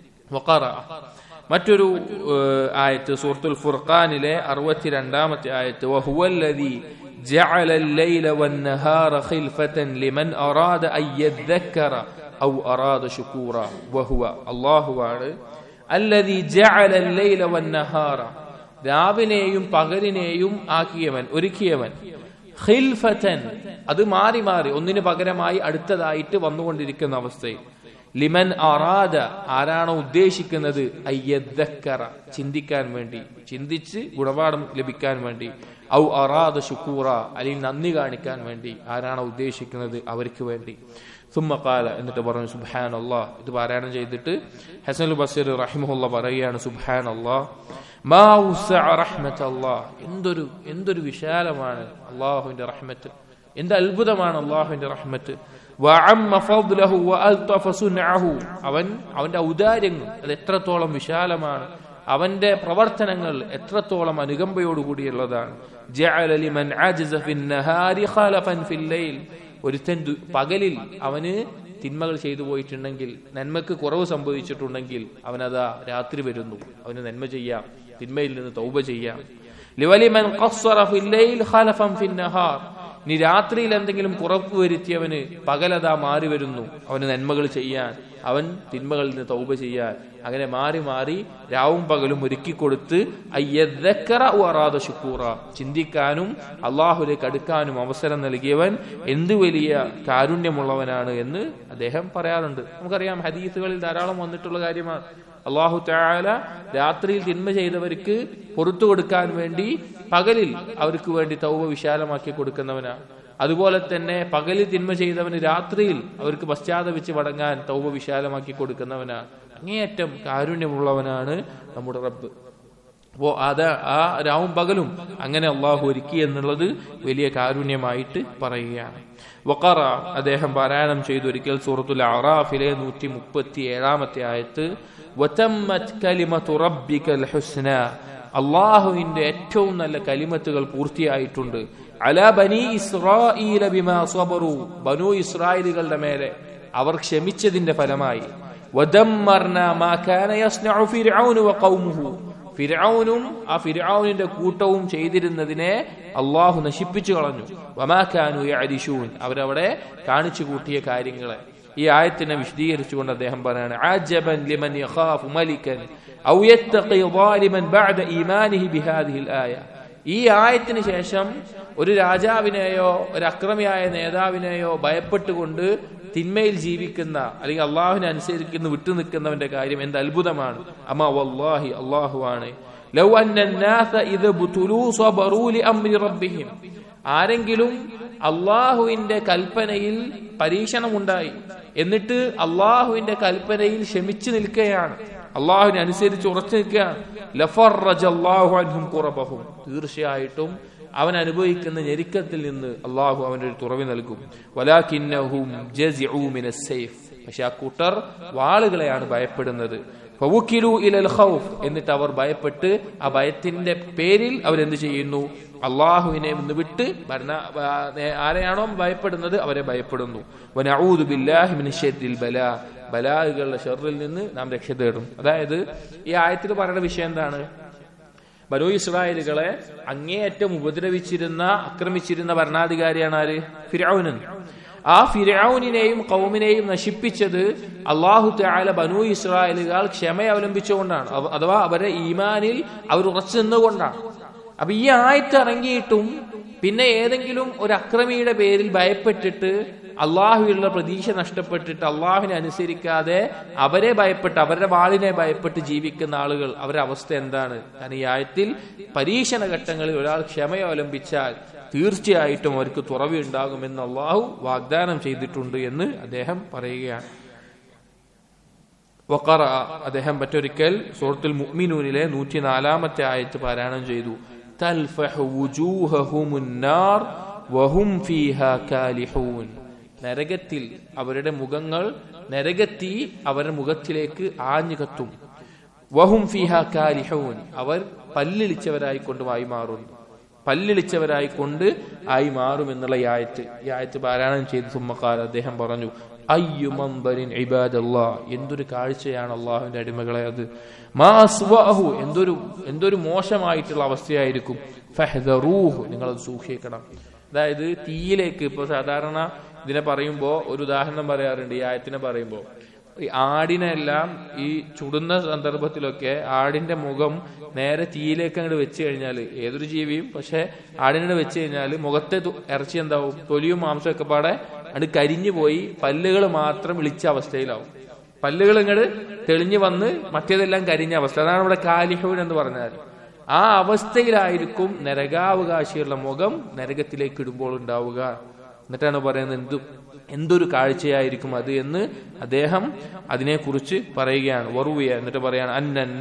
വഖറ മറ്റൊരു ഏഹ്, ആയത്ത് സൂറത്തുൽ ഫുർഖാനിലെ അറുപത്തിരണ്ടാമത്തെ ആയത്ത് വഹുവല്ലദി جعل الليل والنهار خلفة لمن أراد أن يذكر أو أراد شكورا وهو الله ആണ് الذي جعل الليل والنهار രാവിനെയും പകലിനെയും ആക്കിയവൻ ഒരുക്കിയവൻ ഖിൽഫതൻ അത് മാറി മാറി ഒന്നിന് പകരമായി അടുത്തതായിട്ട് വന്നുകൊണ്ടിരിക്കുന്ന അവസ്ഥയിൽ ലിമൻ അറാദ ആരാണോ ഉദ്ദേശിക്കുന്നത് അയ്യദ്ദക്കറ ചിന്തിക്കാൻ വേണ്ടി ചിന്തിച്ച് ഗുണപാഠം ലഭിക്കാൻ വേണ്ടി ഔ അറാദ ശുക്കൂറ അല്ലെങ്കിൽ നന്ദി കാണിക്കാൻ വേണ്ടി ആരാണോ ഉദ്ദേശിക്കുന്നത് അവർക്ക് വേണ്ടി സുമ്മക്കാല എന്നിട്ട് പറഞ്ഞു സുബാൻ അള്ളാഹ് ഇത് പാരായണം ചെയ്തിട്ട് ഹസനുൽ ബസീർ റഹിമുല്ല പറയുകയാണ് സുബാൻ അള്ളാഹ് മാ ഉസ്സഅ റഹ്മത്ത് അള്ളാഹ് എന്തൊരു എന്തൊരു വിശാലമാണ് അള്ളാഹുവിന്റെ റഹ്മത്ത് എന്ത് അത്ഭുതമാണ് അള്ളാഹുവിന്റെ റഹ്മത്ത് വഅമ്മ ഫദ്ലഹു വഅൽതഫ സുൻഅഹു അവൻ അവന്റെ ഔദാര്യങ്ങൾ അത് എത്രത്തോളം വിശാലമാണ് അവന്റെ പ്രവർത്തനങ്ങൾ എത്രത്തോളം അനുകമ്പയോടുകൂടിയുള്ളതാണ് ജഅല ലിമൻ അജസ ഫിൻ നഹാരി ഖലഫൻ ഫിൽ ലൈൽ ഒരുത്തൻ ദു- പകലിൽ അവന് തിന്മകൾ ചെയ്തു പോയിട്ടുണ്ടെങ്കിൽ നന്മക്ക് കുറവ് സംഭവിച്ചിട്ടുണ്ടെങ്കിൽ അവനതാ രാത്രി വരുന്നു അവന് നന്മ ചെയ്യാം തിന്മയിൽ നിന്ന് തൗബ ചെയ്യാം ലിവലിമൻ ഖസ്സറ ഫിൽ ലൈൽ ഖലഫൻ ഫിൻ നഹാർ ഇനി രാത്രിയിൽ എന്തെങ്കിലും കുറവ് വരുത്തിയവന് പകലതാ മാറി വരുന്നു അവന് നന്മകൾ ചെയ്യാൻ അവൻ തിന്മകളിൽ നിന്ന് തൗബ ചെയ്യാൻ അങ്ങനെ മാറി മാറി രാവും പകലും ഒരുക്കി കൊടുത്ത് അയ്യറാത ശുക്കൂറ ചിന്തിക്കാനും അള്ളാഹുലേക്ക് അടുക്കാനും അവസരം നൽകിയവൻ എന്തു വലിയ കാരുണ്യമുള്ളവനാണ് എന്ന് അദ്ദേഹം പറയാറുണ്ട് നമുക്കറിയാം ഹദീസുകളിൽ ധാരാളം വന്നിട്ടുള്ള കാര്യമാണ് അള്ളാഹു താല രാത്രിയിൽ തിന്മ ചെയ്തവർക്ക് പുറത്തു കൊടുക്കാൻ വേണ്ടി പകലിൽ അവർക്ക് വേണ്ടി തൗവ വിശാലമാക്കി കൊടുക്കുന്നവനാണ് അതുപോലെ തന്നെ പകലിൽ തിന്മ ചെയ്തവന് രാത്രിയിൽ അവർക്ക് പശ്ചാത്തപിച്ച് മടങ്ങാൻ തൗവ വിശാലമാക്കി കൊടുക്കുന്നവനാണ് അങ്ങേയറ്റം കാരുണ്യമുള്ളവനാണ് നമ്മുടെ റബ്ബ് അപ്പോ അത് ആ രാവും പകലും അങ്ങനെ അള്ളാഹു ഒരുക്കി എന്നുള്ളത് വലിയ കാരുണ്യമായിട്ട് പറയുകയാണ് വക്കറ അദ്ദേഹം പാരായണം ചെയ്തു ഒരിക്കൽ സൂറത്തുൽ അറാഫിലെ നൂറ്റി മുപ്പത്തി ഏഴാമത്തെ ആയത്ത് വതമ്മത് കലിമതു റബ്ബിക്കൽ ഹുസ്ന അള്ളാഹുവിന്റെ ഏറ്റവും നല്ല കലിമത്തുകൾ പൂർത്തിയായിട്ടുണ്ട് അല ബനി ഇസ്രാഈല ബിമാ സബറു ബനു ഇസ്രായേലുകളുടെ മേലെ അവർ ക്ഷമിച്ചതിന്റെ ഫലമായി വദമ്മർന മാ കാന യസ്നഉ ഫിർഔന വഖൗമുഹു ഫിർഔനും ആ ഫിർഔനിന്റെ കൂട്ടവും ചെയ്തിരുന്നതിനെ അള്ളാഹു നശിപ്പിച്ചു കളഞ്ഞു വമാക്കാനു യഅരിശൂൻ അവരവിടെ കാണിച്ചു കൂട്ടിയ കാര്യങ്ങളെ ഈ ആയത്തിനെ വിശദീകരിച്ചുകൊണ്ട് അദ്ദേഹം പറയാണ് ആജബൻ ലിമൻ യഖാഫു മലിക്കൻ ഔ യത്തഖി ളാലിമൻ ബഅദ ഈമാനിഹി ബിഹാദിഹിൽ ആയ ഈ ആയത്തിന് ശേഷം ഒരു രാജാവിനെയോ ഒരു അക്രമിയായ നേതാവിനെയോ ഭയപ്പെട്ടുകൊണ്ട് തിന്മയിൽ ജീവിക്കുന്ന അല്ലെങ്കിൽ അള്ളാഹുവിനെ അനുസരിക്കുന്ന വിട്ടുനിൽക്കുന്നവന്റെ കാര്യം എന്ത് അത്ഭുതമാണ് അമ്മ വല്ലാഹി അള്ളാഹുവാണ് ലൗ അന്നാസ ഇത് റബ്ബിഹിം ആരെങ്കിലും അള്ളാഹുവിന്റെ കൽപ്പനയിൽ പരീക്ഷണമുണ്ടായി എന്നിട്ട് അള്ളാഹുവിന്റെ കൽപ്പനയിൽ ക്ഷമിച്ചു നിൽക്കുകയാണ് അള്ളാഹുവിനെ അനുസരിച്ച് ഉറച്ചു നിൽക്കുകയാണ് ലഫർഹും കുറബഹും തീർച്ചയായിട്ടും അവൻ അനുഭവിക്കുന്ന ഞെരുക്കത്തിൽ നിന്ന് അള്ളാഹു അവൻ്റെ ഒരു തുറവി നൽകും വലാഖിന്നഹും പക്ഷെ ആ കൂട്ടർ വാളുകളെയാണ് ഭയപ്പെടുന്നത് ഇലൽ ഖൗഫ് എന്നിട്ട് അവർ ഭയപ്പെട്ട് ആ ഭയത്തിന്റെ പേരിൽ അവരെന്ത് ചെയ്യുന്നു അള്ളാഹുവിനെ ഒന്ന് വിട്ട് ഭരണ ആരെയാണോ ഭയപ്പെടുന്നത് അവരെ ഭയപ്പെടുന്നു ബലാ ബലാഹുകളുടെ ഷെറിൽ നിന്ന് നാം രക്ഷ തേടും അതായത് ഈ ആയത്തിൽ പറയുന്ന വിഷയം എന്താണ് ബനു ഇസ്രായേലുകളെ അങ്ങേയറ്റം ഉപദ്രവിച്ചിരുന്ന ആക്രമിച്ചിരുന്ന ഭരണാധികാരിയാണ് ആര് ഫിരൌനൻ ആ ഫിരൌനിനെയും കൗമിനെയും നശിപ്പിച്ചത് അള്ളാഹു താല ബനു ഇസ്രായേലുകൾ ക്ഷമ അവലംബിച്ചുകൊണ്ടാണ് അഥവാ അവരെ ഈമാനിൽ അവർ ഉറച്ചു നിന്നുകൊണ്ടാണ് അപ്പൊ ഈ ആയത്ത് ഇറങ്ങിയിട്ടും പിന്നെ ഏതെങ്കിലും ഒരു അക്രമിയുടെ പേരിൽ ഭയപ്പെട്ടിട്ട് അള്ളാഹുവിലുള്ള പ്രതീക്ഷ നഷ്ടപ്പെട്ടിട്ട് അള്ളാഹുവിനെ അനുസരിക്കാതെ അവരെ ഭയപ്പെട്ട് അവരുടെ വാളിനെ ഭയപ്പെട്ട് ജീവിക്കുന്ന ആളുകൾ അവരുടെ അവസ്ഥ എന്താണ് കാരണം ഈ ആയത്തിൽ പരീക്ഷണ ഘട്ടങ്ങളിൽ ഒരാൾ ക്ഷമയെ അവലംബിച്ചാൽ തീർച്ചയായിട്ടും അവർക്ക് തുറവി ഉണ്ടാകുമെന്ന് അള്ളാഹു വാഗ്ദാനം ചെയ്തിട്ടുണ്ട് എന്ന് അദ്ദേഹം പറയുകയാണ് വക്കറ അദ്ദേഹം മറ്റൊരിക്കൽ സൂറത്തുൽ മുഅ്മിനൂനിലെ നൂറ്റി നാലാമത്തെ ആയത്ത് പാരായണം ചെയ്തു തൽഫഹു വുജൂഹഹുമുൻ നാർ വഹും ഫീഹാ കാലിഹൂൻ നരകത്തിൽ അവരുടെ മുഖങ്ങൾ നരകത്തി അവരുടെ മുഖത്തിലേക്ക് ആഞ്ഞു കത്തും വഹും ഫിഹ കാലിഹൂൻ അവർ പല്ലിളിച്ചവരായി കൊണ്ട് ആയി മാറുന്നു പല്ലിളിച്ചവരായി കൊണ്ട് ആയി മാറും എന്നുള്ള ഈ ആയത്ത് ഈ ആയത്ത് പാരായണം ചെയ്ത് സുമ്മക്കാൽ അദ്ദേഹം പറഞ്ഞു അയ്യു മമ്പരിൻ ഇബാദല്ലാ എന്തൊരു കാഴ്ചയാണ് അള്ളാഹുവിന്റെ അടിമകളെ അത് മാസ്വാഹു എന്തൊരു എന്തൊരു മോശമായിട്ടുള്ള അവസ്ഥയായിരിക്കും ഫഹദറൂഹ് നിങ്ങൾ അത് സൂക്ഷിക്കണം അതായത് തീയിലേക്ക് ഇപ്പൊ സാധാരണ ഇതിനെ പറയുമ്പോ ഒരു ഉദാഹരണം പറയാറുണ്ട് ഈ ആയത്തിനെ പറയുമ്പോ ഈ ആടിനെല്ലാം ഈ ചുടുന്ന സന്ദർഭത്തിലൊക്കെ ആടിന്റെ മുഖം നേരെ തീയിലേക്ക് അങ്ങോട്ട് വെച്ച് കഴിഞ്ഞാൽ ഏതൊരു ജീവിയും പക്ഷെ ആടിനെ വെച്ച് കഴിഞ്ഞാൽ മുഖത്തെ ഇറച്ചി എന്താവും തൊലിയും മാംസവും ഒക്കെ പാടെ അത് കരിഞ്ഞു പോയി പല്ലുകൾ മാത്രം ഇളിച്ച അവസ്ഥയിലാവും പല്ലുകൾ ഇങ്ങോട്ട് തെളിഞ്ഞു വന്ന് മറ്റേതെല്ലാം കരിഞ്ഞ അവസ്ഥ അതാണ് ഇവിടെ കാലിഹൂൻ എന്ന് പറഞ്ഞാൽ ആ അവസ്ഥയിലായിരിക്കും നരകാവകാശികളുടെ മുഖം നരകത്തിലേക്ക് ഇടുമ്പോൾ ഉണ്ടാവുക എന്നിട്ടാണ് പറയുന്നത് എന്തു എന്തൊരു കാഴ്ചയായിരിക്കും അത് എന്ന് അദ്ദേഹം അതിനെക്കുറിച്ച് പറയുകയാണ് വറുവിയ എന്നിട്ട് പറയാണ്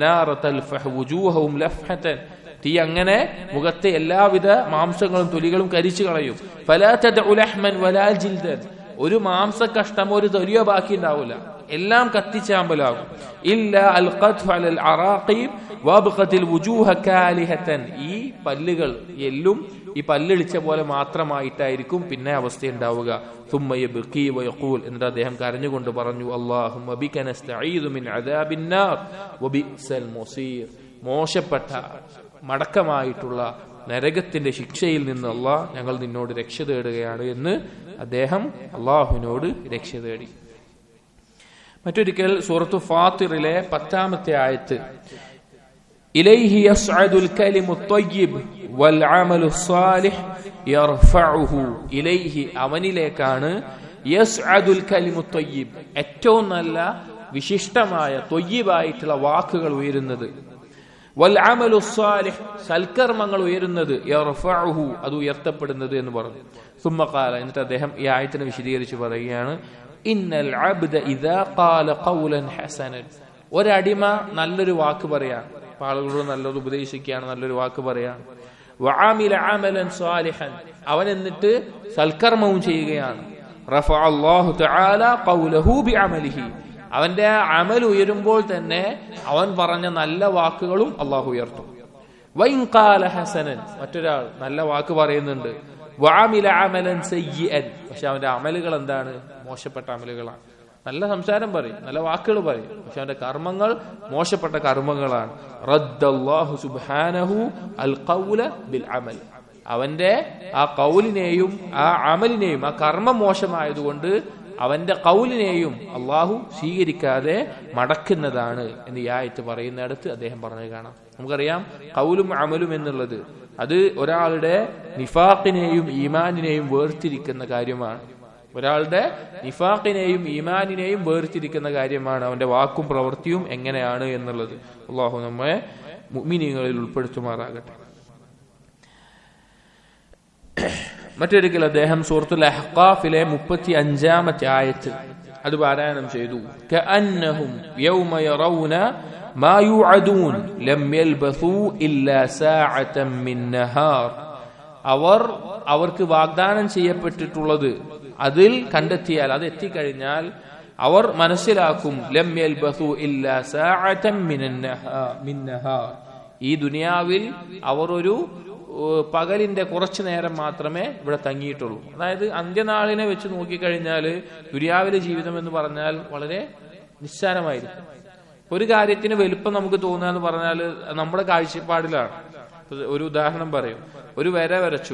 അന്നൻ തീ അങ്ങനെ മുഖത്തെ എല്ലാവിധ മാംസങ്ങളും തൊലികളും കരിച്ചു കളയും ഒരു മാംസ കഷ്ടമോ ഒരു തൊലിയോ ബാക്കി ഉണ്ടാവില്ല എല്ലാം കത്തിച്ചാമ്പലാകും ഇല്ല അൽ അലൽ അറാഖീബ് വാബ്ഖത്തിൽ വുജൂഹ കാലിഹത്തൻ ഈ പല്ലുകൾ എല്ലും ഈ പല്ലിളിച്ച പോലെ മാത്രമായിട്ടായിരിക്കും പിന്നെ അവസ്ഥ ഉണ്ടാവുക തുമ്മയ ബിഖി വയഖൂൽ എന്നിട്ട് അദ്ദേഹം കരഞ്ഞുകൊണ്ട് പറഞ്ഞു അല്ലാഹുമ്മ ബിക നസ്തഈദു മിൻ അദാബിൻ നാർ വബിസൽ മുസീർ മോശപ്പെട്ട മടക്കമായിട്ടുള്ള നരകത്തിന്റെ ശിക്ഷയിൽ നിന്ന് അള്ളാഹ് ഞങ്ങൾ നിന്നോട് രക്ഷ തേടുകയാണ് എന്ന് അദ്ദേഹം അള്ളാഹുവിനോട് രക്ഷ തേടി മറ്റൊരിക്കൽ സൂറത്തു ഫാത്തിറിലെ പത്താമത്തെ ആയത്ത് إليه يصعد الكلم الطيب والعمل الصالح يرفعه إليه അവനിലേക്കാണ് യസ്അദുൽ കലിമു ത്വയ്യിബ് ഏറ്റവും നല്ല വിശിഷ്ടമായ ത്വയ്യിബായിട്ടുള്ള വാക്കുകൾ ഉയരുന്നത് വൽ അമലു സ്വാലിഹ് സൽക്കർമ്മങ്ങൾ ഉയരുന്നത് യർഫഉഹു അത് ഉയർത്തപ്പെടുന്നത് എന്ന് പറഞ്ഞു സുമ്മഖാല എന്നിട്ട് അദ്ദേഹം ഈ ആയത്തിനെ വിശദീകരിച്ച് പറയുകയാണ് ഇന്നൽ അബ്ദ ഇദാ ഖാല ഖൗലൻ ഹസനൻ ഒരടിമ നല്ലൊരു വാക്ക് പറയാൻ അപ്പൊ ആളുകളോട് നല്ലത് ഉപദേശിക്കുകയാണ് നല്ലൊരു വാക്ക് പറയാൻ വആമില അമലൻ സ്വാലിഹൻ അവൻ എന്നിട്ട് സൽക്കർമ്മവും ചെയ്യുകയാണ് റഫഅ അല്ലാഹു തആല ഖൗലഹു ബിഅമലിഹി അവന്റെ അമൽ ഉയരുമ്പോൾ തന്നെ അവൻ പറഞ്ഞ നല്ല വാക്കുകളും അള്ളാഹു ഉയർത്തും വൈൻ ഖാല ഹസനൻ മറ്റൊരാൾ നല്ല വാക്ക് പറയുന്നുണ്ട് വഅമില അമലൻ സയ്യിഅൻ പക്ഷെ അവന്റെ അമലുകൾ എന്താണ് മോശപ്പെട്ട അമലുകളാണ് നല്ല സംസാരം പറയും നല്ല വാക്കുകൾ പറയും പക്ഷെ അവന്റെ കർമ്മങ്ങൾ മോശപ്പെട്ട കർമ്മങ്ങളാണ് റദ്ദല്ലാഹു സുബ്ഹാനഹു അൽ ഖൗല ബിൽ അമൽ അവന്റെ ആ കൗലിനെയും ആ അമലിനെയും ആ കർമ്മം മോശമായതുകൊണ്ട് അവന്റെ കൗലിനെയും അള്ളാഹു സ്വീകരിക്കാതെ മടക്കുന്നതാണ് എന്ന് ഈ ആയത്ത് പറയുന്നിടത്ത് അദ്ദേഹം പറഞ്ഞു കാണാം നമുക്കറിയാം കൗലും അമലും എന്നുള്ളത് അത് ഒരാളുടെ നിഫാഖിനെയും ഈമാനിനെയും വേർതിരിക്കുന്ന കാര്യമാണ് ഒരാളുടെ നിഫാഖിനെയും ഈമാനിനെയും വേർതിരിക്കുന്ന കാര്യമാണ് അവന്റെ വാക്കും പ്രവൃത്തിയും എങ്ങനെയാണ് എന്നുള്ളത് അള്ളാഹു നമ്മെ മുഅ്മിനീങ്ങളിൽ ഉൾപ്പെടുത്തുമാറാകട്ടെ മറ്റൊരിക്കൽ അദ്ദേഹം സൂറത്തുൽ അഹ്ഖാഫിലെ മുപ്പത്തി അഞ്ചാമത്തെ ആയത്ത് അത് പാരായണം ചെയ്തു كأنهم يوم يرون ما يوعدون لم يلبثوا إلا ساعة من نهار അവർ അവർക്ക് വാഗ്ദാനം ചെയ്യപ്പെട്ടിട്ടുള്ളത് അതിൽ കണ്ടെത്തിയാൽ അത് എത്തിക്കഴിഞ്ഞാൽ അവർ മനസ്സിലാക്കും ലം യൽബസു ഇല്ലാ സാഅതൻ മിനൻ നഹാ- മിൻ നഹാർ ഈ ദുനിയാവിൽ അവർ ഒരു ഏഹ് പകലിന്റെ കുറച്ചു നേരം മാത്രമേ ഇവിടെ തങ്ങിയിട്ടുള്ളൂ അതായത് അന്ത്യനാളിനെ വെച്ച് നോക്കിക്കഴിഞ്ഞാൽ ദുര്യാവിലെ ജീവിതം എന്ന് പറഞ്ഞാൽ വളരെ നിസ്സാരമായിരിക്കും ഒരു കാര്യത്തിന് വലുപ്പം നമുക്ക് തോന്നുക എന്ന് പറഞ്ഞാൽ നമ്മുടെ കാഴ്ചപ്പാടിലാണ് ഇപ്പൊ ഒരു ഉദാഹരണം പറയും ഒരു വര വരച്ചു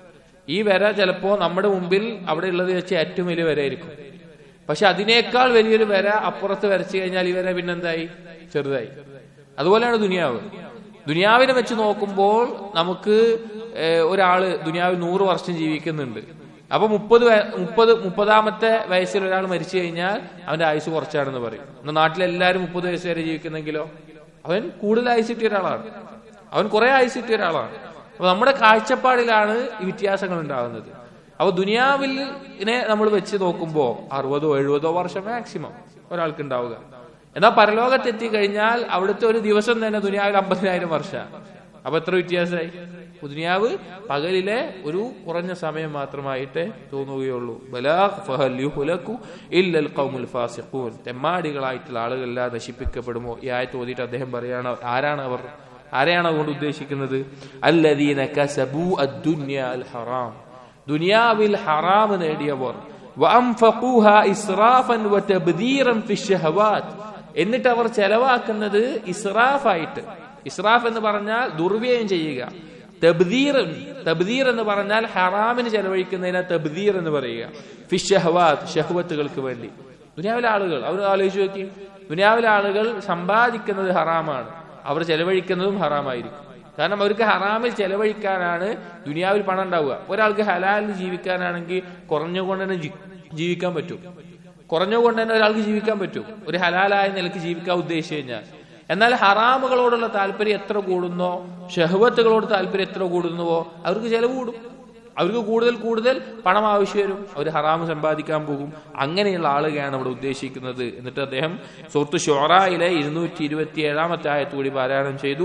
ഈ വര ചിലപ്പോ നമ്മുടെ മുമ്പിൽ അവിടെ ഉള്ളത് വെച്ച് ഏറ്റവും വലിയ വരയായിരിക്കും പക്ഷെ അതിനേക്കാൾ വലിയൊരു വര അപ്പുറത്ത് വരച്ചു കഴിഞ്ഞാൽ ഈ വര പിന്നെന്തായി ചെറുതായി അതുപോലെയാണ് ദുനിയാവ് ദുനിയാവിനെ വെച്ച് നോക്കുമ്പോൾ നമുക്ക് ഏഹ്, ഒരാള് ദുനിയാവിൽ നൂറ് വർഷം ജീവിക്കുന്നുണ്ട് അപ്പൊ മുപ്പത് വയ- മുപ്പത് മുപ്പതാമത്തെ വയസ്സിൽ ഒരാൾ മരിച്ചു കഴിഞ്ഞാൽ അവന്റെ ആയുസ് കുറച്ചാണെന്ന് പറയും ഇന്ന് നാട്ടിലെല്ലാരും മുപ്പത് വയസ്സ് വരെ ജീവിക്കുന്നെങ്കിലോ അവൻ കൂടുതൽ ആയുസ് കിട്ടിയ ഒരാളാണ് അവൻ കുറെ ആയുസ് കിട്ടിയ ഒരാളാണ് അപ്പൊ നമ്മുടെ കാഴ്ചപ്പാടിലാണ് ഈ വ്യത്യാസങ്ങൾ ഉണ്ടാകുന്നത് അപ്പൊ ദുനിയാവിനെ നമ്മൾ വെച്ച് നോക്കുമ്പോ അറുപതോ എഴുപതോ വർഷം മാക്സിമം ഒരാൾക്ക് ഉണ്ടാവുക എന്നാൽ പരലോകത്ത് എത്തിക്കഴിഞ്ഞാൽ അവിടുത്തെ ഒരു ദിവസം തന്നെ ദുനിയാവിൽ അമ്പതിനായിരം വർഷമാണ് അപ്പൊ എത്ര വ്യത്യാസമായി ദുനിയാവ് പകലിലെ ഒരു കുറഞ്ഞ സമയം മാത്രമായിട്ട് തോന്നുകയുള്ളൂ ബലാഗ് ഫഹൽ യുഹ്ലകു ഇല്ലൽ ഖൗമുൽ ഫാസിഖൂൻ തെമ്മാടികളായിട്ടുള്ള ആളുകളെല്ലാം നശിപ്പിക്കപ്പെടുമോ ഈ ആയത്ത് ഓതിയിട്ട് അദ്ദേഹം പറയാണ് ആരാണ് അവർ ആരെയാണ് അതുകൊണ്ട് ഉദ്ദേശിക്കുന്നത് അല്ലദീന കസബു അദ്ദുന്യ അൽ ഹറാം ദുനിയാവിൽ ഹറാം നേടിയവർ വഅൻഫഖൂഹാ ഇസ്റാഫൻ വതബ്ദീറൻ ഫിശ്ശഹവാത്ത് എന്നിട്ട് അവർ ചെലവാക്കുന്നത് ഇസ്രാഫായിട്ട് ഇസ്രാഫ് എന്ന് പറഞ്ഞാൽ ദുർവ്യയം ചെയ്യുക തബ്ദീർ തബ്ദീർ എന്ന് പറഞ്ഞാൽ ഹറാമിന് ചെലവഴിക്കുന്നതിനെ തബ്ദീർ എന്ന് പറയുക ഫിഷഹവാത്ത് ഷഹ്വത്തുകൾക്ക് വേണ്ടി ദുനിയാവിലെ ആളുകൾ അവർ ആലോചിച്ച് നോക്കി ദുനിയാവിലെ ആളുകൾ സമ്പാദിക്കുന്നത് ഹറാമാണ് അവർ ചെലവഴിക്കുന്നതും ഹറാമായിരിക്കും കാരണം അവർക്ക് ഹറാമിൽ ചെലവഴിക്കാനാണ് ദുനിയാവിൽ പണം ഉണ്ടാവുക ഒരാൾക്ക് ഹലാലിൽ ജീവിക്കാനാണെങ്കിൽ കുറഞ്ഞുകൊണ്ട് തന്നെ ജി- ജീവിക്കാൻ പറ്റും കുറഞ്ഞുകൊണ്ട് തന്നെ ഒരാൾക്ക് ജീവിക്കാൻ പറ്റും ഒരു ഹലാലായ നിലക്ക് ജീവിക്കാൻ ഉദ്ദേശിച്ചു കഴിഞ്ഞാൽ എന്നാൽ ഹറാമുകളോടുള്ള താല്പര്യം എത്ര കൂടുന്നോ ഷഹവത്തുകളോട് താല്പര്യം എത്ര കൂടുന്നുവോ അവർക്ക് ചെലവ് കൂടും അവർക്ക് കൂടുതൽ കൂടുതൽ പണം ആവശ്യം വരും അവർ ഹറാമ് സമ്പാദിക്കാൻ പോകും അങ്ങനെയുള്ള ആളുകളെയാണ് ഇവിടെ ഉദ്ദേശിക്കുന്നത് എന്നിട്ട് അദ്ദേഹം സുഹൃത്ത് ഷോറയിലെ ഇരുന്നൂറ്റി ഇരുപത്തി ഏഴാമത്തെ ആയത്ത് കൂടി പാരായണം ചെയ്തു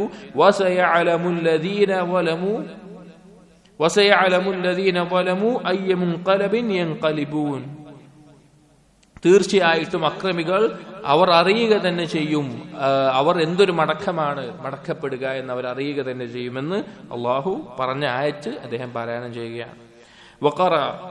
വസയഅലമുല്ലദീന വലമു വസയഅലമുല്ലദീന വലമു അയ്യ മുൻഖലബിൻ യൻഖലിബൂൻ തീർച്ചയായിട്ടും അക്രമികൾ അവർ അറിയുക തന്നെ ചെയ്യും ആ, അവർ എന്തൊരു മടക്കമാണ് മടക്കപ്പെടുക എന്ന് അവർ അറിയുക തന്നെ ചെയ്യുമെന്ന് അള്ളാഹു പറഞ്ഞ ആയത്ത് അദ്ദേഹം പാരായണം ചെയ്യുകയാണ് വഖറ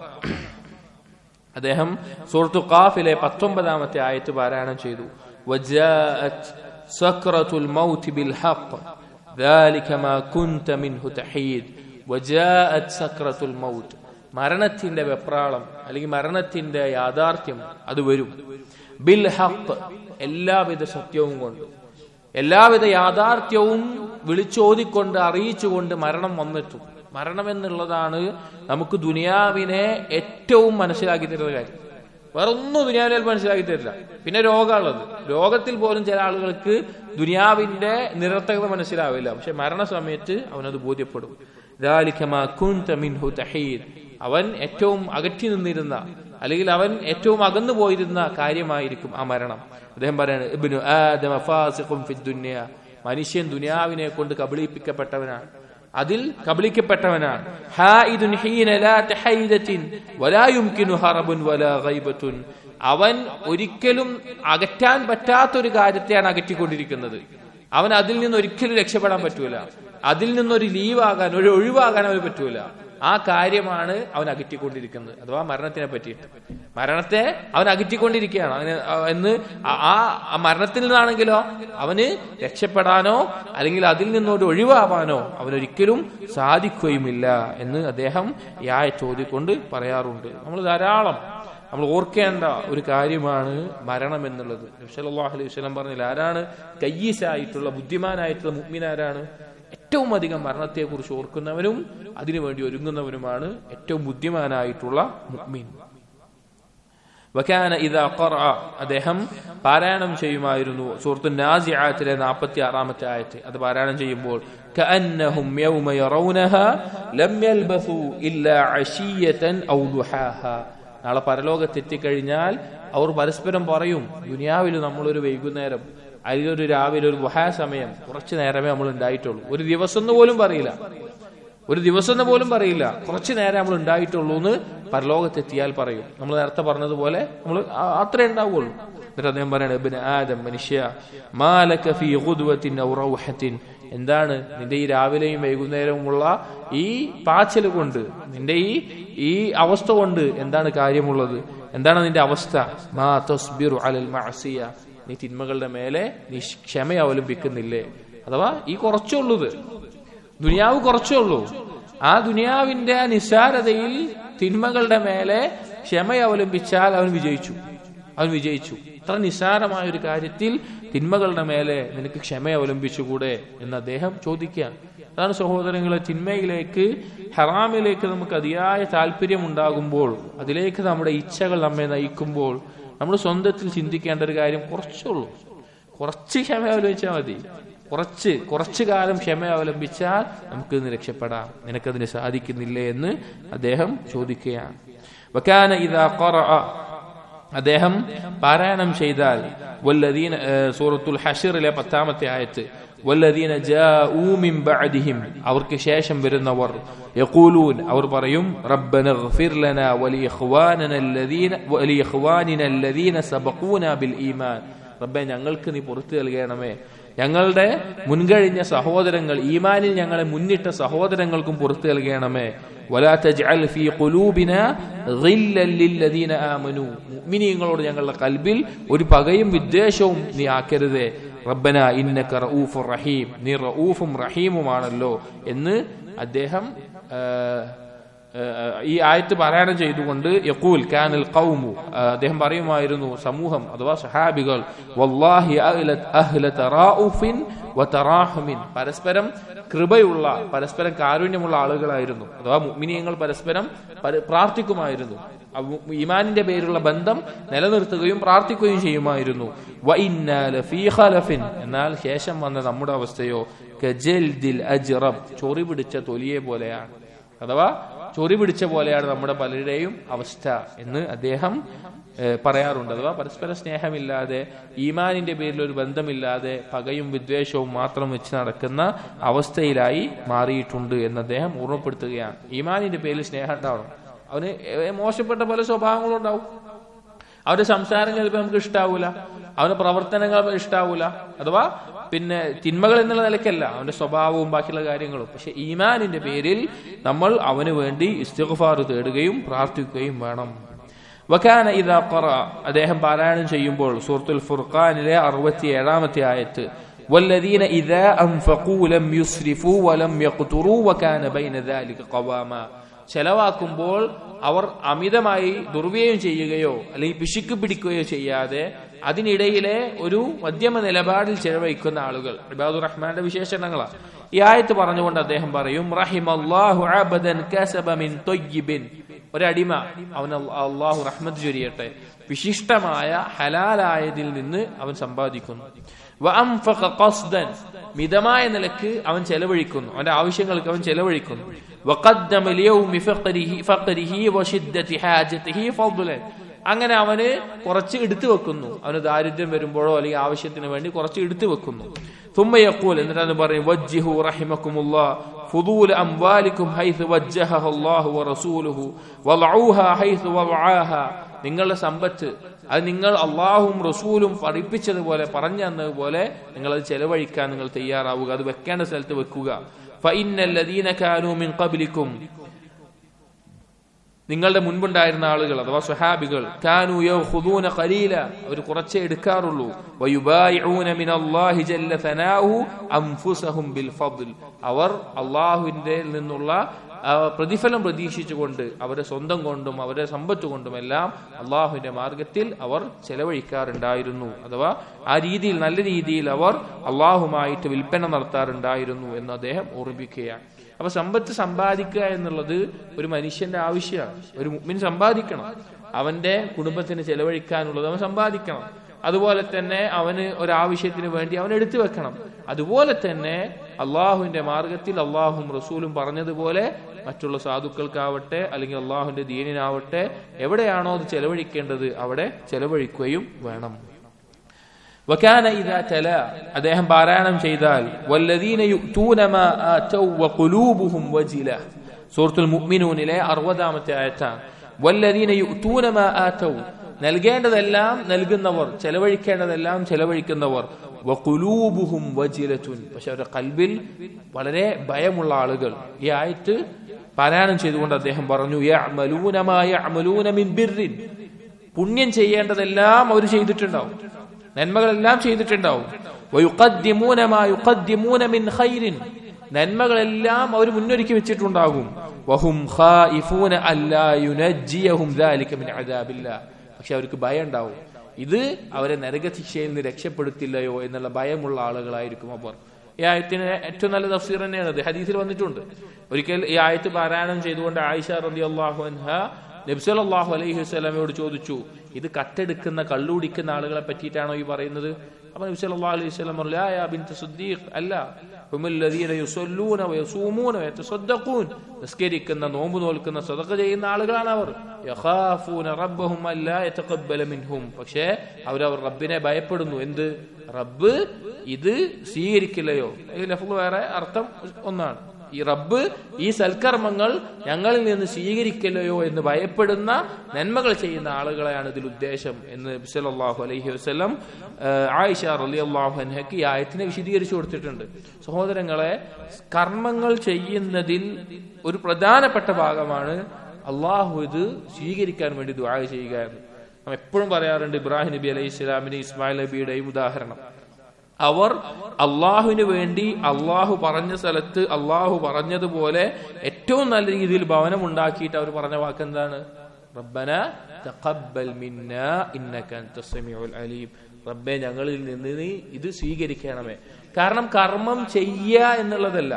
അദ്ദേഹം സൂറത്തു ഖാഫിലെ പത്തൊമ്പതാമത്തെ ആയത്ത് പാരായണം ചെയ്തു വജാഅത് സക്രത്തുൽ മൗത്ത് ബിൽ ഹഖ് ذلك ما كنت منه تحيد وجاءت سكرة الموت മരണത്തിന്റെ വെപ്രാളം അല്ലെങ്കിൽ മരണത്തിന്റെ യാഥാർത്ഥ്യം അത് വരും ബിൽ ഹക്ക് എല്ലാവിധ സത്യവും കൊണ്ട് എല്ലാവിധ യാഥാർത്ഥ്യവും വിളിച്ചോതിക്കൊണ്ട് അറിയിച്ചുകൊണ്ട് മരണം വന്നെത്തും മരണം എന്നുള്ളതാണ് നമുക്ക് ദുനിയാവിനെ ഏറ്റവും മനസ്സിലാക്കി തരുന്ന കാര്യം വേറെ ഒന്നും ദുനിയാവിൽ മനസ്സിലാക്കി തരില്ല പിന്നെ രോഗമുള്ളത് രോഗത്തിൽ പോലും ചില ആളുകൾക്ക് ദുനിയാവിന്റെ നിരർത്ഥകത മനസ്സിലാവില്ല പക്ഷെ മരണസമയത്ത് അവനത് ബോധ്യപ്പെടും ذَلِكَ مَا كُنْتَ مِنْهُ تَحِيدٌ. അവൻ ഏറ്റവും അകറ്റി നിന്നിരുന്ന അല്ലെങ്കിൽ അവൻ ഏറ്റവും അകന്നു പോയിരുന്ന കാര്യമായിരിക്കും ആ മരണം അദ്ദേഹം പറയാണ് ഇബ്നു ആദമ ഫാസിഖും ഫി ദുനിയ മനുഷ്യൻ ദുനിയാവിനെ കൊണ്ട് കബളിപ്പിക്കപ്പെട്ടവനാണ് അതിൽ കബളിക്കപ്പെട്ടവനാണ് ഹായിദുൻ ഹീന ലാ തഹൈദത്തിൻ വലാ യുംകിനു ഹറബുൻ വലാ ഗൈബത്തുൻ അവൻ ഒരിക്കലും അകറ്റാൻ പറ്റാത്തൊരു കാര്യത്തെയാണ് അകറ്റിക്കൊണ്ടിരിക്കുന്നത് അവൻ അതിൽ നിന്ന് ഒരിക്കലും രക്ഷപ്പെടാൻ പറ്റൂല അതിൽ നിന്നൊരു ലീവാകാൻ ഒരു ഒഴിവാകാൻ അവന് പറ്റൂല ആ കാര്യമാണ് അവൻ അകറ്റിക്കൊണ്ടിരിക്കുന്നത് അഥവാ മരണത്തിനെ പറ്റിയിട്ട് മരണത്തെ അവൻ അകറ്റിക്കൊണ്ടിരിക്കുകയാണ് അവന് എന്ന് ആ- ആ ആ മരണത്തിൽ നിന്നാണെങ്കിലോ അവന് രക്ഷപ്പെടാനോ അല്ലെങ്കിൽ അതിൽ നിന്നൊരു ഒഴിവാവാനോ അവനൊരിക്കലും സാധിക്കുകയുമില്ല എന്ന് അദ്ദേഹം ഈ ആയത്തോതിക്കൊണ്ട് പറയാറുണ്ട് നമ്മൾ ധാരാളം നമ്മൾ ഓർക്കേണ്ട ഒരു കാര്യമാണ് മരണം എന്നുള്ളത് നബ്സല്ലാഹു അലൈഹി വസല്ലം പറഞ്ഞില്ല ആരാണ് കയ്യീസായിട്ടുള്ള ബുദ്ധിമാനായിട്ടുള്ള മുഗ്മിനാരാണ് ഏറ്റവും അധികം മരണത്തെക്കുറിച്ച് ഓർക്കുന്നവനും അതിനുവേണ്ടി ഒരുങ്ങുന്നവനുമാണ് ഏറ്റവും ബുദ്ധിമാനായിട്ടുള്ള മുഗ്മിൻ വക്കാന ഇതാ ഖറഅ അദ്ദേഹം പാരായണം ചെയ്യുമായിരുന്നു സൂറത്തു നാസിആത്തിലെ നാൽപ്പത്തി ആറാമത്തെ ആയത്ത് അത് പാരായണം ചെയ്യുമ്പോൾ كأنهم يوم يرونها لم يلبثوا إلا عشية أو ضحاها നാളെ പരലോകത്തെത്തിക്കഴിഞ്ഞാൽ അവർ പരസ്പരം പറയും ദുനിയാവിൽ നമ്മളൊരു വൈകുന്നേരം അതിലൊരു രാവിലെ ഒരു വഹാ സമയം കുറച്ചു നേരമേ നമ്മൾ ഉണ്ടായിട്ടുള്ളൂ ഒരു ദിവസം എന്ന് പോലും പറയില്ല ഒരു ദിവസം എന്ന് പോലും പറയില്ല കുറച്ചു നേരം നമ്മൾ ഉണ്ടായിട്ടുള്ളൂ എന്ന് പരലോകത്തെത്തിയാൽ പറയും നമ്മൾ നേരത്തെ പറഞ്ഞതുപോലെ നമ്മൾ അത്രേ ഉണ്ടാവുള്ളൂ എന്നിട്ട് അദ്ദേഹം പറയണത് ഇബ്നു ആദം മനുഷ്യ മാലക ഫീ ഖുദ്വത്തിൻ ഔ റൗഹത്തിൻ എന്താണ് നിന്റെ ഈ രാവിലെയും വൈകുന്നേരവുമുള്ള ഈ പാച്ചൽ കൊണ്ട് നിന്റെ ഈ ഈ അവസ്ഥ കൊണ്ട് എന്താണ് കാര്യമുള്ളത് എന്താണ് നിന്റെ അവസ്ഥ മാ തസ്ബിറു അലൽ മഅസിയ നീ തിന്മകളുടെ മേലെ നീ ക്ഷമ അവലംബിക്കുന്നില്ലേ അഥവാ ഈ കുറച്ചുള്ളത് ദുനിയാവ് കുറച്ചേ ഉള്ളൂ ആ ദുനിയാവിന്റെ ആ നിസ്സാരതയിൽ തിന്മകളുടെ മേലെ ക്ഷമ അവലംബിച്ചാൽ അവൻ വിജയിച്ചു അവൻ വിജയിച്ചു ഇത്ര നിസ്സാരമായ ഒരു കാര്യത്തിൽ തിന്മകളുടെ മേലെ നിനക്ക് ക്ഷമ അവലംബിച്ചുകൂടെ എന്ന് അദ്ദേഹം ചോദിക്കുകയാണ് അതാണ് സഹോദരങ്ങളെ തിന്മയിലേക്ക് ഹറാമിലേക്ക് നമുക്ക് അതിയായ താല്പര്യം ഉണ്ടാകുമ്പോൾ അതിലേക്ക് നമ്മുടെ ഇച്ഛകൾ നമ്മെ നയിക്കുമ്പോൾ നമ്മൾ സ്വന്തത്തിൽ ചിന്തിക്കേണ്ട ഒരു കാര്യം കുറച്ചുള്ളൂ കുറച്ച് ക്ഷമ അവലംബിച്ചാൽ മതി കുറച്ച് കുറച്ചു കാലം ക്ഷമ അവലംബിച്ചാൽ നമുക്ക് ഇന്ന് രക്ഷപ്പെടാം നിനക്കതിന് സാധിക്കുന്നില്ലേ എന്ന് അദ്ദേഹം ചോദിക്കുകയാണ് വക്കാന ഇതാ ഖറഅ അദ്ദേഹം പാരായണം ചെയ്താൽ വല്ലദീന ഏഹ്, സൂറത്തുൽ ഹഷിറിലെ പത്താമത്തെ ആയത്ത് വല്ലദീന ജാഊ മിൻ ബഅദിഹിം അവർക്ക് ശേഷം വരുന്നവർ യഖൂലൂൻ അവർ പറയും റബ്ബന ഇഗ്ഫിർ ലനാ വലിഇഖ്വാനന അല്ലദീന വലിഇഖ്വാനിന അല്ലദീന സബഖൂന ബിൽ ഈമാൻ റബ്ബെ ഞങ്ങൾക്ക് നീ പുറത്തു നൽകണമേ ഞങ്ങളുടെ മുൻകഴിഞ്ഞ സഹോദരങ്ങൾ ഈമാനിൽ ഞങ്ങളെ മുന്നിട്ട സഹോദരങ്ങൾക്കും പുറത്തു നൽകണമേ ولا تجعل في قلوبنا غلا للذين آمنوا മുഅ്മിനീങ്ങളോട് ഞങ്ങളുടെ കൽബിൽ ഒരു പകയും വിദ്വേഷവും നീ ആക്കരുതേ റബ്ബന ഇന്നക റഊഫുർ റഹീം നീ റഊഫും റഹീമുമാണല്ലോ എന്ന് അദ്ദേഹം ആ, ഏഹ് ഈ ആയത്ത് പാരായണം ചെയ്തുകൊണ്ട് യഖൂൽ കാനൽ ഖൗമു ഏഹ് അദ്ദേഹം പറയുമായിരുന്നു സമൂഹം അഥവാ സഹാബികൾ വല്ലാഹി അഹ്ല- അഹ്ല തറാഉഫിൻ വതറാഹുമിൻ പരസ്പരം കൃപയുള്ള പരസ്പരം കാരുണ്യമുള്ള ആളുകളായിരുന്നു അഥവാ മുഅ്മിനീങ്ങൾ പരസ്പരം പര- പ്രാർത്ഥിക്കുമായിരുന്നു അവ- ഈമാനിന്റെ പേരിലുള്ള ബന്ധം നിലനിർത്തുകയും പ്രാർത്ഥിക്കുകയും ചെയ്യുമായിരുന്നു വ ഇന്നാ ലഫീ ഖലഫിൻ എന്നാൽ ശേഷം വന്ന നമ്മുടെ അവസ്ഥയോ കജൽദിൽ അജ്റബ് ചൊറി പിടിച്ച തൊലിയെ പോലെയാണ് അഥവാ ചൊറി പിടിച്ച പോലെയാണ് നമ്മുടെ പലരുടെയും അവസ്ഥ എന്ന് അദ്ദേഹം ഏഹ്, പറയാറുണ്ട് അഥവാ പരസ്പര സ്നേഹമില്ലാതെ ഈമാനിന്റെ പേരിൽ ഒരു ബന്ധമില്ലാതെ പകയും വിദ്വേഷവും മാത്രം വെച്ച് നടക്കുന്ന അവസ്ഥയിലായി മാറിയിട്ടുണ്ട് എന്ന് അദ്ദേഹം ഓർമ്മപ്പെടുത്തുകയാണ് ഈമാനിന്റെ പേരിൽ സ്നേഹം ഉണ്ടാവണം അവന് ഏഹ്, മോശപ്പെട്ട പല സ്വഭാവങ്ങളും ഉണ്ടാവും അവന്റെ സംസാരം ചിലപ്പോൾ നമുക്ക് ഇഷ്ടാവൂല അവന്റെ പ്രവർത്തനങ്ങൾ ഇഷ്ടാവൂല അഥവാ പിന്നെ തിന്മകൾ എന്നുള്ള നിലയ്ക്കല്ല അവന്റെ സ്വഭാവവും ബാക്കിയുള്ള കാര്യങ്ങളും പക്ഷെ ഈമാനിന്റെ പേരിൽ നമ്മൾ അവന് വേണ്ടി ഇസ്തിഗ്ഫാർ തേടുകയും പ്രാർത്ഥിക്കുകയും വേണം വക്കാന ഇതാ ഖറ അദ്ദേഹം പാരായണം ചെയ്യുമ്പോൾ സൂറത്തുൽ ഫുർഖാനിലെ അറുപത്തി ഏഴാമത്തെ ആയത്ത് والذين إذا أنفقوا لم يسرفوا ولم يقتروا وكان بين ذلك قواما ചെലവാക്കുമ്പോൾ അവർ അമിതമായി ദുർവ്യയം ചെയ്യുകയോ അല്ലെങ്കിൽ പിശുക്ക് പിടിക്കുകയോ ചെയ്യാതെ അതിനിടയിലെ ഒരു മധ്യമ നിലപാടിൽ ചെലവഴിക്കുന്ന ആളുകൾ ഇബാദുർ റഹ്മാന്റെ വിശേഷണങ്ങളാണ് ഈ ആയത്ത് പറഞ്ഞുകൊണ്ട് അദ്ദേഹം പറയും റഹിമല്ലാഹു അബദൻ കസബ മിൻ തൊയ്യിബിൻ ഒരടിമ അവൻ അള്ളാഹു റഹ്മത്ത് ചൊരിയട്ടെ വിശിഷ്ടമായ ഹലാലായതിൽ നിന്ന് അവൻ സമ്പാദിക്കുന്നു വഅംഫഖ ഖസ്ദൻ മിതമായ നിലക്ക് അവൻ ചെലവഴിക്കുന്നു അവന്റെ ആവശ്യങ്ങൾക്ക് അവൻ ചെലവഴിക്കുന്നു വഖദ്ദമ ലിയൗമി ഫഖരിഹി ഫഖരിഹി വശിദ്ദതി ഹാജതിഹി ഫദ്ലൻ അങ്ങനെ അവന് കുറച്ച് എടുത്തു വെക്കുന്നു അവന് ദാരിദ്ര്യം വരുമ്പോഴോ അല്ലെങ്കിൽ ആവശ്യത്തിന് വേണ്ടി കുറച്ച് എടുത്തു വെക്കുന്നു ثم يقول എന്നിട്ട് പറയും വജ്ജിഹു റഹിമക്കുമുല്ലാ فضول أموالكم حيث وجهها الله ورسوله وضعوها حيث وضعاها നിങ്ങളുടെ സമ്പത്ത് അത് നിങ്ങൾ അള്ളാഹും റസൂലും പഠിപ്പിച്ചതുപോലെ പറഞ്ഞു തന്നതുപോലെ നിങ്ങൾ അത് ചെലവഴിക്കാൻ നിങ്ങൾ തയ്യാറാവുക അത് വെക്കേണ്ട സ്ഥലത്ത് വെക്കുക ഫഇന്നല്ലദീന കാനൂ മിൻ ഖബ്ലിക്കും നിങ്ങളുടെ മുൻപുണ്ടായിരുന്ന ആളുകൾ അഥവാ സ്വഹാബികൾ കാനു യഖുദൂന ഖലീല അവർ കുറച്ചേ എടുക്കാറുള്ളൂ വയുബായിഊന മിനല്ലാഹി ജല്ല സനാഹു അൻഫുസഹും ബിൽ ഫദ്ൽ അവർ അള്ളാഹുവിന്റെ നിന്നുള്ള ആ, പ്രതിഫലം പ്രതീക്ഷിച്ചുകൊണ്ട് അവരുടെ സ്വന്തം കൊണ്ടും അവരുടെ സമ്പത്ത് കൊണ്ടുമെല്ലാം അള്ളാഹുവിന്റെ മാർഗത്തിൽ അവർ ചെലവഴിക്കാറുണ്ടായിരുന്നു അഥവാ ആ രീതിയിൽ നല്ല രീതിയിൽ അവർ അള്ളാഹുമായിട്ട് വിൽപ്പന നടത്താറുണ്ടായിരുന്നു എന്ന് അദ്ദേഹം ഓർമ്മിക്കുകയാണ് അപ്പൊ സമ്പത്ത് സമ്പാദിക്കുക എന്നുള്ളത് ഒരു മനുഷ്യന്റെ ആവശ്യമാണ് ഒരു മുഗ്മിൻ സമ്പാദിക്കണം അവന്റെ കുടുംബത്തിന് ചെലവഴിക്കാനുള്ളത് അവൻ സമ്പാദിക്കണം അതുപോലെ തന്നെ അവന് ഒരാവശ്യത്തിന് വേണ്ടി അവൻ എടുത്തു വെക്കണം അതുപോലെ തന്നെ അള്ളാഹുവിന്റെ മാർഗത്തിൽ അള്ളാഹും റസൂലും പറഞ്ഞതുപോലെ മറ്റുള്ള സാധുക്കൾക്കാവട്ടെ അല്ലെങ്കിൽ അള്ളാഹുവിന്റെ ദീനിനാവട്ടെ എവിടെയാണോ അത് ചെലവഴിക്കേണ്ടത് അവിടെ ചെലവഴിക്കുകയും വേണം وكان إذا تلا അദ്ദേഹം പാരായണം ചെയ്താൽ والذين يؤتون ما آتوا وقلوبهم وجلة സൂറത്തുൽ മുഅ്മിനൂനിലെ അറുപതാമത്തെ ആയത്താണ് والذين يؤتون ما آتوا നൽകേണ്ടതെല്ലാം നൽകുന്നവർ ചെലവഴിക്കേണ്ടതെല്ലാം ചെലവഴിക്കുന്നവർ വഖുലൂബുഹും വജിലത്തുൻ പക്ഷെ അവരുടെ കൽബിൽ വളരെ ഭയമുള്ള ആളുകൾ ഈ ആയത്ത് പാരായണം ചെയ്തുകൊണ്ട് അദ്ദേഹം പറഞ്ഞു യഅമലൂന മാ യഅമലൂന മിൻ ബിർറിൻ പുണ്യം ചെയ്യേണ്ടതെല്ലാം അവർ ചെയ്തിട്ടുണ്ടാവും നന്മകളെല്ലാം ചെയ്തിട്ടുണ്ടാവും വയുഖദ്ദിമൂന മാ യുഖദ്ദിമൂന മിൻ ഖൈരിൻ നന്മകളെല്ലാം അവർ മുന്നൊരുക്കി വെച്ചിട്ടുണ്ടാകും വഹും ഖായിഫൂന അല്ലാ യുനജ്ജിയഹും ദാലിക മിൻ അദാബില്ലാ പക്ഷെ അവർക്ക് ഭയം ഉണ്ടാവും ഇത് അവരെ നരകശിക്ഷയിൽ നിന്ന് രക്ഷപ്പെടുത്തില്ലയോ എന്നുള്ള ഭയമുള്ള ആളുകളായിരിക്കും അവർ ഈ ആയത്തിന് ഏറ്റവും നല്ല തഫ്സീർ തന്നെയാണ് അത് ഹദീസിൽ വന്നിട്ടുണ്ട് ഒരിക്കൽ ഈ ആയത്ത് പാരായണം ചെയ്തുകൊണ്ട് ആയിഷ റതി അള്ളാഹു അൻഹ നബ്സലാഹു അലൈഹി വസ്ലമയോട് ചോദിച്ചു ഇത് കട്ടെടുക്കുന്ന കള്ളുടിക്കുന്ന ആളുകളെ പറ്റിയിട്ടാണോ ഈ പറയുന്നത് അപ്പൊ നബി സല്ലല്ലാഹു അലൈഹി വസല്ലം പറഞ്ഞു ലാ യാ ബിൻത സുദ്ദീഖ് അല്ല ഹുമുല്ലദീന യുസല്ലൂന വയസൂമൂന വയതസദ്ദഖൂൻ നിസ്കരിക്കുന്ന നോമ്പ് നോൽക്കുന്ന സദഖ ചെയ്യുന്ന ആളുകളാണ് അവർ യഖാഫൂന റബ്ബഹും അല്ലാ യതഖബ്ബല മിൻഹും പക്ഷേ അവരവർ റബ്ബിനെ ഭയപ്പെടുന്നു എന്ത് റബ്ബ് ഇത് സ്വീകരിക്കില്ലയോ ഈ ലഫ്ള് വേറെ അർത്ഥം ഒന്നാണ് ഈ റബ്ബ് ഈ സൽക്കർമ്മങ്ങൾ ഞങ്ങളിൽ നിന്ന് സ്വീകരിക്കില്ലയോ എന്ന് ഭയപ്പെടുന്ന നന്മകൾ ചെയ്യുന്ന ആളുകളെയാണ് ഇതിൽ ഉദ്ദേശം എന്ന് സല്ലല്ലാഹു അലൈഹി വസല്ലം ആയിഷ റളിയല്ലാഹു അൻഹയ്ക്ക് ഈ ആയത്തിനെ വിശദീകരിച്ചു കൊടുത്തിട്ടുണ്ട് സഹോദരങ്ങളെ കർമ്മങ്ങൾ ചെയ്യുന്നതിൽ ഒരു പ്രധാനപ്പെട്ട ഭാഗമാണ് അള്ളാഹു ഇത് സ്വീകരിക്കാൻ വേണ്ടി ദുആ ചെയ്യുക എന്ന് നാം എപ്പോഴും പറയാറുണ്ട് ഇബ്രാഹിം നബി അലൈഹി ഇസ്ലാമിന്റെ ഇസ്മായിൽ നബിയുടെയും ഉദാഹരണം അവർ അള്ളാഹുവിന് വേണ്ടി അള്ളാഹു പറഞ്ഞ സ്ഥലത്ത് അള്ളാഹു പറഞ്ഞതുപോലെ ഏറ്റവും നല്ല രീതിയിൽ ഭവനം ഉണ്ടാക്കിയിട്ട് അവർ പറഞ്ഞ വാക്ക് എന്താണ് റബ്ബന തഖബ്ബൽ മിന്നാ ഇന്നക അൻത സമീഉൽ അലീം റബ്ബെ ഞങ്ങളിൽ നിന്ന് നീ ഇത് സ്വീകരിക്കണമേ കാരണം കർമ്മം ചെയ്യുക എന്നുള്ളതല്ല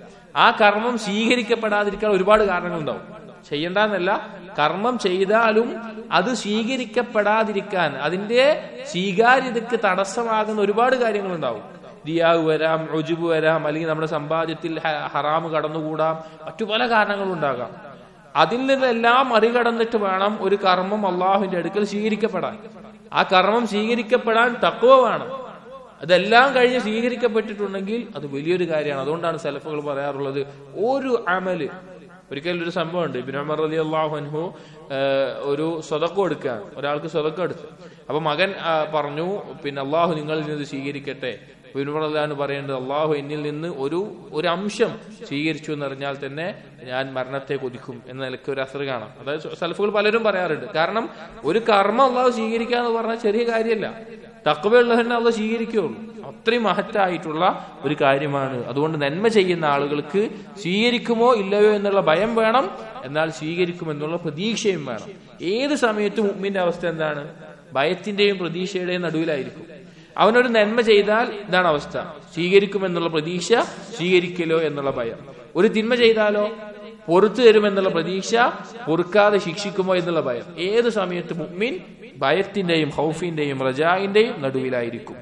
ആ കർമ്മം സ്വീകരിക്കപ്പെടാതിരിക്കാൻ ഒരുപാട് കാരണങ്ങളുണ്ടാവും ചെയ്യണ്ടെന്നല്ല കർമ്മം ചെയ്താലും അത് സ്വീകരിക്കപ്പെടാതിരിക്കാൻ അതിന്റെ സ്വീകാര്യതയ്ക്ക് തടസ്സമാകുന്ന ഒരുപാട് കാര്യങ്ങളുണ്ടാവും ദിയാവ് വരാം റുജുബ് വരാം അല്ലെങ്കിൽ നമ്മുടെ സമ്പാദ്യത്തിൽ ഹ- ഹറാമ് കടന്നുകൂടാം മറ്റു പല കാരണങ്ങളും ഉണ്ടാകാം അതിൽ നിന്നെല്ലാം മറികടന്നിട്ട് വേണം ഒരു കർമ്മം അള്ളാഹുവിന്റെ അടുക്കൽ സ്വീകരിക്കപ്പെടാൻ ആ കർമ്മം സ്വീകരിക്കപ്പെടാൻ തക്കുവ വേണം അതെല്ലാം കഴിഞ്ഞ് സ്വീകരിക്കപ്പെട്ടിട്ടുണ്ടെങ്കിൽ അത് വലിയൊരു കാര്യമാണ് അതുകൊണ്ടാണ് സെലഫുകൾ പറയാറുള്ളത് ഒരു അമല് ഒരിക്കലും ഒരു സംഭവമുണ്ട് ഇബിൻ ഉമർ അലി അള്ളാഹു അൻഹു ഒരു സ്വതക്കം എടുക്കാൻ ഒരാൾക്ക് സ്വതക്കം എടുത്ത് അപ്പൊ മകൻ ആ, പറഞ്ഞു പിന്നെ അള്ളാഹു നിങ്ങളിൽ നിന്ന് ഇത് സ്വീകരിക്കട്ടെ ഇബിൻ ഉമർ അല്ലാന്ന് പറയേണ്ടത് അള്ളാഹു എന്നിൽ നിന്ന് ഒരു ഒരു അംശം സ്വീകരിച്ചു എന്നറിഞ്ഞാൽ തന്നെ ഞാൻ മരണത്തെ കൊതിക്കും എന്ന നിലയ്ക്ക് ഒരു അസർ കാണാം അതായത് സലഫുകൾ പലരും പറയാറുണ്ട് കാരണം ഒരു കർമ്മം അള്ളാഹു സ്വീകരിക്കുക എന്ന് പറഞ്ഞാൽ ചെറിയ കാര്യമല്ല തക്കവയുള്ളവനെ അത് സ്വീകരിക്കുകയുള്ളൂ അത്രയും മഹത്തായിട്ടുള്ള ഒരു കാര്യമാണ് അതുകൊണ്ട് നന്മ ചെയ്യുന്ന ആളുകൾക്ക് സ്വീകരിക്കുമോ ഇല്ലയോ എന്നുള്ള ഭയം വേണം എന്നാൽ സ്വീകരിക്കുമെന്നുള്ള പ്രതീക്ഷയും വേണം ഏത് സമയത്തും മുമ്പിന്റെ അവസ്ഥ എന്താണ് ഭയത്തിന്റെയും പ്രതീക്ഷയുടെയും നടുവിലായിരിക്കും അവനൊരു നന്മ ചെയ്താൽ ഇതാണ് അവസ്ഥ സ്വീകരിക്കുമെന്നുള്ള പ്രതീക്ഷ സ്വീകരിക്കലോ എന്നുള്ള ഭയം ഒരു തിന്മ ചെയ്താലോ പൊറത്തു തരുമെന്നുള്ള പ്രതീക്ഷ പൊറുക്കാതെ ശിക്ഷിക്കുമോ എന്നുള്ള ഭയം ഏത് സമയത്ത് മുഅ്മിൻ ഭയത്തിന്റെയും ഹൗഫിന്റെയും റജായിന്റെയും നടുവിലായിരിക്കും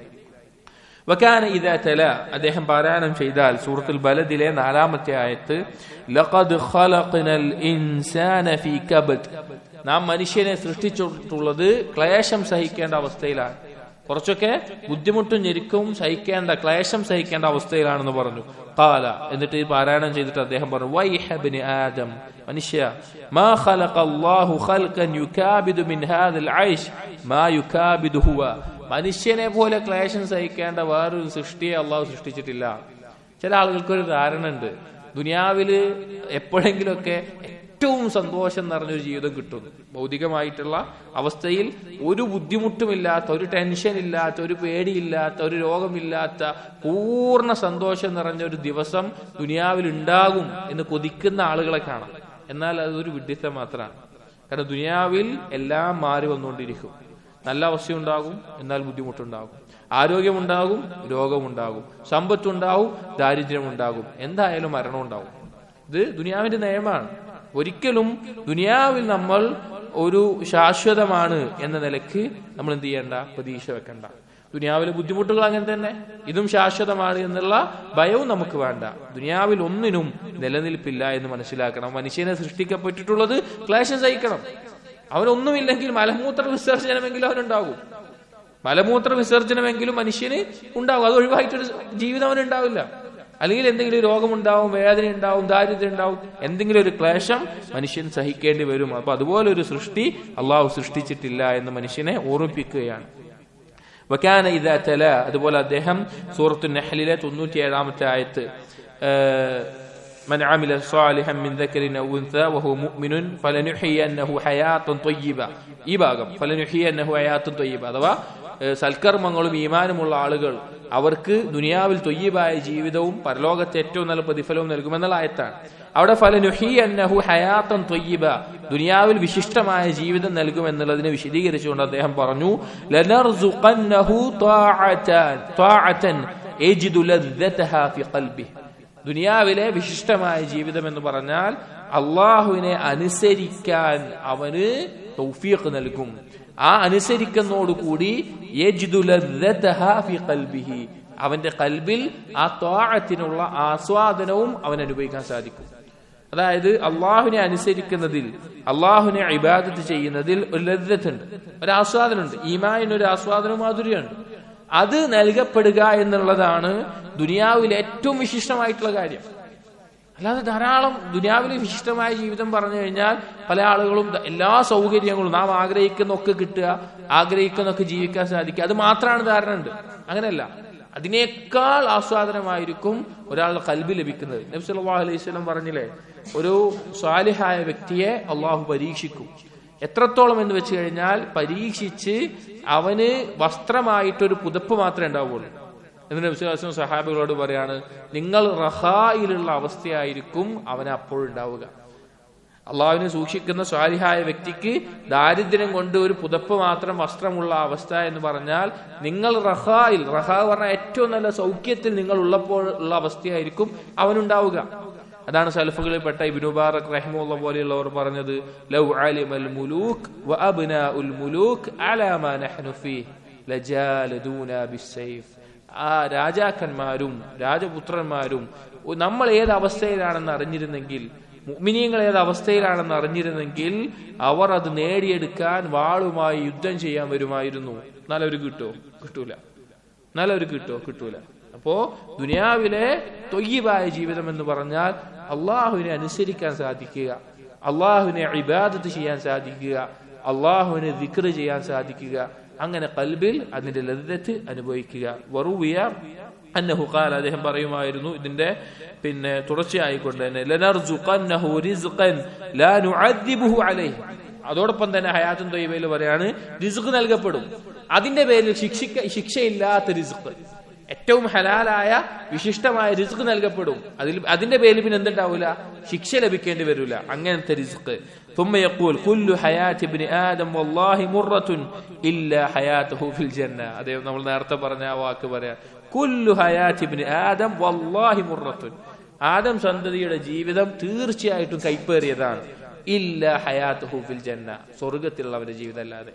വക്കാന ഇതാ തല അദ്ദേഹം പാരായണം ചെയ്താൽ സൂറത്തുൽ ബലദിലെ നാലാമത്തെ ആയത്ത് ലഖദ് ഖലഖ്നൽ ഇൻസാന ഫീ കബദ് നാം മനുഷ്യനെ സൃഷ്ടിച്ചിട്ടുള്ളത് ക്ലേശം സഹിക്കേണ്ട അവസ്ഥയിലാണ് കുറച്ചൊക്കെ ബുദ്ധിമുട്ടും ഞെരുക്കവും സഹിക്കേണ്ട ക്ലേശം സഹിക്കേണ്ട അവസ്ഥയിലാണെന്ന് പറഞ്ഞു കാല എന്നിട്ട് ഈ പാരായണം ചെയ്തിട്ട് അദ്ദേഹം പറഞ്ഞു വൈഹബിന് ആദം മനുഷ്യ മാ ഖലഖ അല്ലാഹു ഖൽഖൻ യുകാബിദു മിൻ ഹാദൽ ഐഷ് മാ യുകാബിദു ഹുവ മനുഷ്യനെ പോലെ ക്ലേശം സഹിക്കേണ്ട വേറൊരു സൃഷ്ടിയെ അള്ളാഹു സൃഷ്ടിച്ചിട്ടില്ല ചില ആളുകൾക്കൊരു ധാരണ ഉണ്ട് ദുനിയാവില് എപ്പോഴെങ്കിലുമൊക്കെ ഏറ്റവും സന്തോഷം നിറഞ്ഞൊരു ജീവിതം കിട്ടും ഭൗതികമായിട്ടുള്ള അവസ്ഥയിൽ ഒരു ബുദ്ധിമുട്ടുമില്ലാത്ത ഒരു ടെൻഷൻ ഇല്ലാത്ത ഒരു പേടിയില്ലാത്ത ഒരു രോഗമില്ലാത്ത പൂർണ്ണ സന്തോഷം നിറഞ്ഞ ഒരു ദിവസം ദുനിയാവിൽ ഉണ്ടാകും എന്ന് കൊതിക്കുന്ന ആളുകളെ കാണാം എന്നാൽ അതൊരു വിഡ്ഢിത്തം മാത്രമാണ് കാരണം ദുനിയാവിൽ എല്ലാം മാറി വന്നുകൊണ്ടിരിക്കും നല്ല അവസ്ഥയുണ്ടാകും എന്നാൽ ബുദ്ധിമുട്ടുണ്ടാകും ആരോഗ്യമുണ്ടാകും രോഗമുണ്ടാകും സമ്പത്തുണ്ടാവും ദാരിദ്ര്യമുണ്ടാകും എന്തായാലും മരണം ഉണ്ടാവും ഇത് ദുനിയാവിന്റെ നിയമമാണ് ഒരിക്കലും ദുനിയാവിൽ നമ്മൾ ഒരു ശാശ്വതമാണ് എന്ന നിലക്ക് നമ്മൾ എന്ത് ചെയ്യേണ്ട പ്രതീക്ഷ വെക്കണ്ട ദുനിയാവിലെ ബുദ്ധിമുട്ടുകൾ അങ്ങനെ തന്നെ ഇതും ശാശ്വതമാണ് എന്നുള്ള ഭയവും നമുക്ക് വേണ്ട ദുനിയാവിൽ ഒന്നിനും നിലനിൽപ്പില്ല എന്ന് മനസ്സിലാക്കണം മനുഷ്യനെ സൃഷ്ടിക്കപ്പെട്ടിട്ടുള്ളത് ക്ലേശം സഹിക്കണം അവനൊന്നുമില്ലെങ്കിൽ മലമൂത്ര വിസർജനമെങ്കിലും അവനുണ്ടാകും മലമൂത്ര വിസർജനമെങ്കിലും മനുഷ്യന് ഉണ്ടാകും അത് ഒഴിവായിട്ടൊരു ജീവിതം അവനുണ്ടാവില്ല അല്ലെങ്കിൽ എന്തെങ്കിലും രോഗമുണ്ടാവും വേദന ഉണ്ടാവും ദാരിദ്ര്യം ഉണ്ടാവും എന്തെങ്കിലും ഒരു ക്ലേശം മനുഷ്യൻ സഹിക്കേണ്ടി വരും അപ്പൊ അതുപോലെ ഒരു സൃഷ്ടി അള്ളാഹു സൃഷ്ടിച്ചിട്ടില്ല എന്ന് മനുഷ്യനെ ഓർമ്മിപ്പിക്കുകയാണ് വക്കാന ഇതാ തല അതുപോലെ അദ്ദേഹം സൂറത്തു നെഹലിലെ തൊണ്ണൂറ്റി ഏഴാമത്തെ ആയത്ത് من عمل صالحا من ذكر أو أنثى وهو مؤمن فلنحيينه حياة طيبة ഈ ഭാഗം ഫലനുഹിയന്നഹു ഹയാത്തും തൊയ്യബ അഥവാ സൽക്കർമ്മങ്ങളും ഈമാനുമുള്ള ആളുകൾ അവർക്ക് ദുനിയാവിൽ തൊയ്യബായ ജീവിതവും പരലോകത്തെ ഏറ്റവും നല്ല പ്രതിഫലവും നൽകുമെന്നുള്ള ആയത്താണ് അവിടെ ഫലനുഹി അന്നഹു ഹയാത്തൻ തൊയ്യബ ദുനിയാവിൽ വിശിഷ്ടമായ ജീവിതം നൽകുമെന്നുള്ളതിനെ വിശദീകരിച്ചുകൊണ്ട് അദ്ദേഹം പറഞ്ഞു ലനർസുഖന്നഹു ത്വാഅതൻ ത്വാഅതൻ യജിദു ലദ്ദതഹാ ഫി ഖൽബിഹി ദുനിയാവിലെ വിശിഷ്ടമായ ജീവിതം എന്ന് പറഞ്ഞാൽ അള്ളാഹുവിനെ അനുസരിക്കാൻ അവന് തൗഫീഖ് നൽകും ആ അനുസരിക്കുന്നതോടുകൂടി അവന്റെ കൽബിൽ ആ ത്വാഴത്തിനുള്ള ആസ്വാദനവും അവൻ അനുഭവിക്കാൻ സാധിക്കും അതായത് അള്ളാഹുവിനെ അനുസരിക്കുന്നതിൽ അള്ളാഹുവിനെ ഇബാദത്ത് ചെയ്യുന്നതിൽ ഒരു ലദ്ദത്തുണ്ട് ഒരു ആസ്വാദനമുണ്ട് ഈമാനിന് ഒരു ആസ്വാദനവും മാധുര്യമുണ്ട് അത് നൽകപ്പെടുക എന്നുള്ളതാണ് ദുനിയാവിലെ ഏറ്റവും വിശിഷ്ടമായിട്ടുള്ള കാര്യം അല്ലാതെ ധാരാളം ദുനിയാവിലെ വിശിഷ്ടമായ ജീവിതം പറഞ്ഞു കഴിഞ്ഞാൽ പല ആളുകളും എല്ലാ സൗകര്യങ്ങളും നാം ആഗ്രഹിക്കുന്നൊക്കെ കിട്ടുക ആഗ്രഹിക്കുന്നൊക്കെ ജീവിക്കാൻ സാധിക്കുക അത് മാത്രമാണ് ധാരണ ഉണ്ട് അങ്ങനെയല്ല അതിനേക്കാൾ ആസ്വാദനമായിരിക്കും ഒരാളുടെ കൽബി ലഭിക്കുന്നത് നബി സല്ലല്ലാഹു അലൈഹി വസല്ലം പറഞ്ഞില്ലേ ഒരു സ്വാലിഹായ വ്യക്തിയെ അള്ളാഹു പരീക്ഷിക്കും എത്രത്തോളം എന്ന് വെച്ച് കഴിഞ്ഞാൽ പരീക്ഷിച്ച് അവന് വസ്ത്രമായിട്ടൊരു പുതപ്പ് മാത്രമേ ഉണ്ടാവുള്ളൂ എന്നിട്ട് വിശ്വാസം സഹാബികളോട് പറയാണ് നിങ്ങൾ റഹായിലുള്ള അവസ്ഥയായിരിക്കും അവന് അപ്പോഴുണ്ടാവുക അള്ളാഹുവിനെ സൂക്ഷിക്കുന്ന സ്വാലിഹായ വ്യക്തിക്ക് ദാരിദ്ര്യം കൊണ്ട് ഒരു പുതപ്പ് മാത്രം വസ്ത്രമുള്ള അവസ്ഥ എന്ന് പറഞ്ഞാൽ നിങ്ങൾ റഹായിൽ റഹാ പറഞ്ഞ ഏറ്റവും നല്ല സൗഖ്യത്തിൽ നിങ്ങൾ ഉള്ളപ്പോൾ ഉള്ള അവസ്ഥയായിരിക്കും അവനുണ്ടാവുക അതാണ് സലഫുകളിൽപ്പെട്ട ഇബിനുബാറക് റഹിമുള്ള പോലെയുള്ളവർ പറഞ്ഞത് ലൗ അലിമൽ മുലൂക്ക് വ അബ്നാഉൽ മുലൂക്ക് അലാ മാ നഹ്നു ഫീഹ് ലജാലദൂന ബിസ്സൈഫ് ആ രാജാക്കന്മാരും രാജപുത്രന്മാരും നമ്മൾ ഏത് അവസ്ഥയിലാണെന്ന് അറിഞ്ഞിരുന്നെങ്കിൽ മുഅ്മിനീങ്ങൾ ഏത് അവസ്ഥയിലാണെന്ന് അറിഞ്ഞിരുന്നെങ്കിൽ അവർ അത് നേടിയെടുക്കാൻ വാളുമായി യുദ്ധം ചെയ്യാൻ വരുമായിരുന്നു എന്നാലും അവർ കിട്ടുമോ കിട്ടൂല എന്നാലും അവർ കിട്ടുമോ കിട്ടൂല അപ്പോ ദുനിയാവിലെ തൊയ്യബായ ജീവിതം എന്ന് പറഞ്ഞാൽ അള്ളാഹുവിനെ അനുസരിക്കാൻ സാധിക്കുക അള്ളാഹുവിനെ ഇബാദത്ത് ചെയ്യാൻ സാധിക്കുക അള്ളാഹുവിനെ ദിക്ർ ചെയ്യാൻ സാധിക്കുക അങ്ങനെ കൽബിൽ അതിന്റെ ലളിതത്ത് അനുഭവിക്കുക വറുവിയ അന്നഹു ഖാൽ അദ്ദേഹം പറയുമായിരുന്നു ഇതിന്റെ പിന്നെ തുടർച്ചയായിക്കൊണ്ട് തന്നെ ലനർസുഖന്നഹു റിസ്ഖൻ ലാ നുഅദ്ദിബുഹു അലൈഹി അതോടൊപ്പം തന്നെ ഹയാത്തും തൊയ്ബയിൽ പറയാണ് റിസുഖ് നൽകപ്പെടും അതിന്റെ പേരിൽ ശിക്ഷിക്ക ശിക്ഷയില്ലാത്ത റിസുഖ് ഏറ്റവും ഹലാലായ വിശിഷ്ടമായ റിസ്ക് നൽകപ്പെടും അതിൽ അതിന്റെ പേരിൽ പിന്നെ എന്തുണ്ടാവില്ല ശിക്ഷ ലഭിക്കേണ്ടി വരില്ല അങ്ങനത്തെ റിസ്ക് ثم يقول كل حياة ابن آدم والله مرة إلا حياته في الجنة അതേ നമ്മൾ നേരത്തെ പറഞ്ഞ ആ വാക്ക് പറയാം കുല്ലു ഹയാത്ത് ഇബ്നു ആദം വല്ലാഹി മുറത്തുൻ ആദം സന്തതിയുടെ ജീവിതം തീർച്ചയായിട്ടും കൈപ്പേറിയതാണ് ഇല്ല ഹയാത്തുഹു ഫിൽ ജന്ന സ്വർഗത്തിലുള്ള അവരുടെ ജീവിതം അല്ലാതെ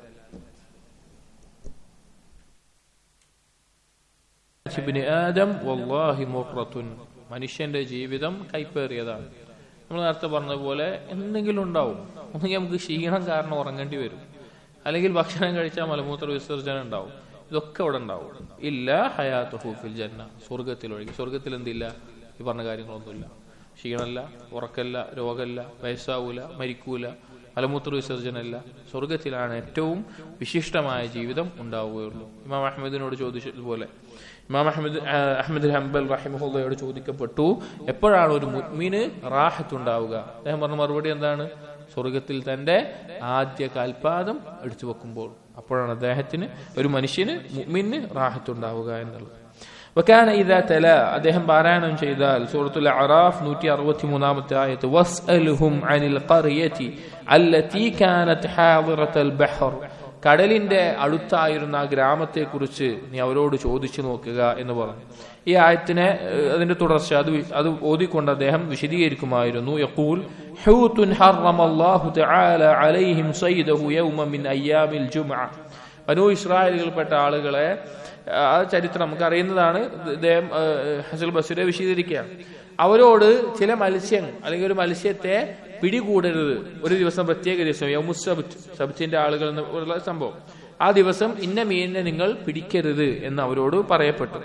ഇബ്നു ആദം വല്ലാഹി മുറത്തുൻ മനുഷ്യന്റെ ജീവിതം കൈപ്പേറിയതാണ് നമ്മൾ നേരത്തെ പറഞ്ഞതുപോലെ എന്തെങ്കിലും ഉണ്ടാവും ഒന്നെങ്കിൽ നമുക്ക് ക്ഷീണം കാരണം ഉറങ്ങേണ്ടി വരും അല്ലെങ്കിൽ ഭക്ഷണം കഴിച്ചാൽ മലമൂത്ര വിസർജനം ഉണ്ടാവും ഇതൊക്കെ അവിടെ ഉണ്ടാവും ഇല്ല ഹയാത്ത് ഹൂഫിൽ ജന്ന സ്വർഗത്തിൽ ഒഴുകി സ്വർഗത്തിൽ എന്തില്ല ഈ പറഞ്ഞ കാര്യങ്ങളൊന്നുമില്ല ക്ഷീണമല്ല ഉറക്കല്ല രോഗമല്ല വയസ്സാവൂല മരിക്കൂല മലമൂത്ര വിസർജനമല്ല സ്വർഗത്തിലാണ് ഏറ്റവും വിശിഷ്ടമായ ജീവിതം ഉണ്ടാവുകയുള്ളൂ ഇമാം അഹമ്മദിനോട് ചോദിച്ചതുപോലെ ഇമാം അഹമ്മദ് അഹമ്മദ് ഹംബൽ റഹിമഹുല്ലയോട് ചോദിക്കപ്പെട്ടു എപ്പോഴാണ് ഒരു മുഅ്മിന് റാഹത്ത് ഉണ്ടാവുക അദ്ദേഹം പറഞ്ഞ മറുപടി എന്താണ് സ്വർഗത്തിൽ തന്റെ ആദ്യ കാൽപാദം എടുത്തു വെക്കുമ്പോൾ അപ്പോഴാണ് അദ്ദേഹത്തിന് ഒരു മനുഷ്യന് മുഅ്മിന് റാഹത്ത് ഉണ്ടാവുക എന്നുള്ളത് وكان إذا تلا അദ്ദേഹം പാരായണം ചെയ്താൽ സൂറത്തുൽ അറാഫ് 163ാമത്തെ ആയത്ത് വസ്അൽഹും അനിൽ ഖറിയതി അല്ലതി കാനത് ഹാദിറത്തൽ ബഹർ കടലിന്റെ അടുത്തായിരുന്ന ആ ഗ്രാമത്തെ കുറിച്ച് നീ അവരോട് ചോദിച്ചു നോക്കുക എന്ന് പറഞ്ഞു ഈ ആയത്തിനെ അതിന്റെ തുടർച്ച അത് അത് ഓതിക്കൊണ്ട് അദ്ദേഹം വിശദീകരിക്കുമായിരുന്നു യഖൂൽ ഹൂത്തുൻ ഹറമല്ലാഹു തആല അലൈഹിം സൈദഹു യൗമ മിൻ അയ്യാമിൽ ജുംഅ ബനു ഇസ്രായേലുകൾപ്പെട്ട ആളുകളെ ആ ചരിത്രം നമുക്ക് അറിയുന്നതാണ് ഇദ്ദേഹം ഹസൽ ബസീറെ വിശദീകരിക്കുകയാണ് അവരോട് ചില മത്സ്യം അല്ലെങ്കിൽ ഒരു മത്സ്യത്തെ പിടികൂടരുത് ഒരു ദിവസം പ്രത്യേക ദിവസം യമുസബത്ത് സബത്തിന്റെ ആളുകൾ എന്നുള്ള സംഭവം ആ ദിവസം ഇന്ന മീനിനെ നിങ്ങൾ പിടിക്കരുത് എന്ന് അവരോട് പറയപ്പെട്ടു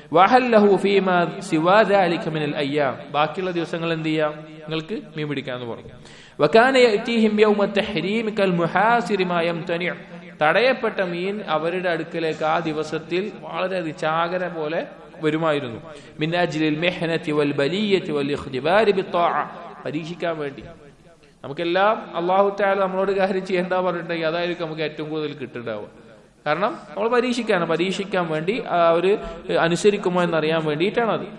അയ്യാം ബാക്കിയുള്ള ദിവസങ്ങൾ എന്ത് ചെയ്യാം നിങ്ങൾക്ക് മീൻ പിടിക്കാന്ന് പറഞ്ഞു തടയപ്പെട്ട മീൻ അവരുടെ അടുക്കലേക്ക് ആ ദിവസത്തിൽ വളരെ ചാകര പോലെ വരുമായിരുന്നു മിന്നാജിലിൽ മെഹനത്തി വൽ ബലിയത്തി വൽ ഇഖ്തിബാരി ബിത്താഅ പരീക്ഷിക്കാൻ വേണ്ടി നമുക്കെല്ലാം അള്ളാഹു താല നമ്മളോട് കാര്യം ചെയ്യേണ്ട പറഞ്ഞിട്ടുണ്ടെങ്കിൽ അതായിരിക്കും നമുക്ക് ഏറ്റവും കൂടുതൽ കിട്ടുണ്ടാവുക കാരണം നമ്മൾ പരീക്ഷിക്കാണ് പരീക്ഷിക്കാൻ വേണ്ടി അവർ അനുസരിക്കുമോ എന്നറിയാൻ വേണ്ടിയിട്ടാണ് അത്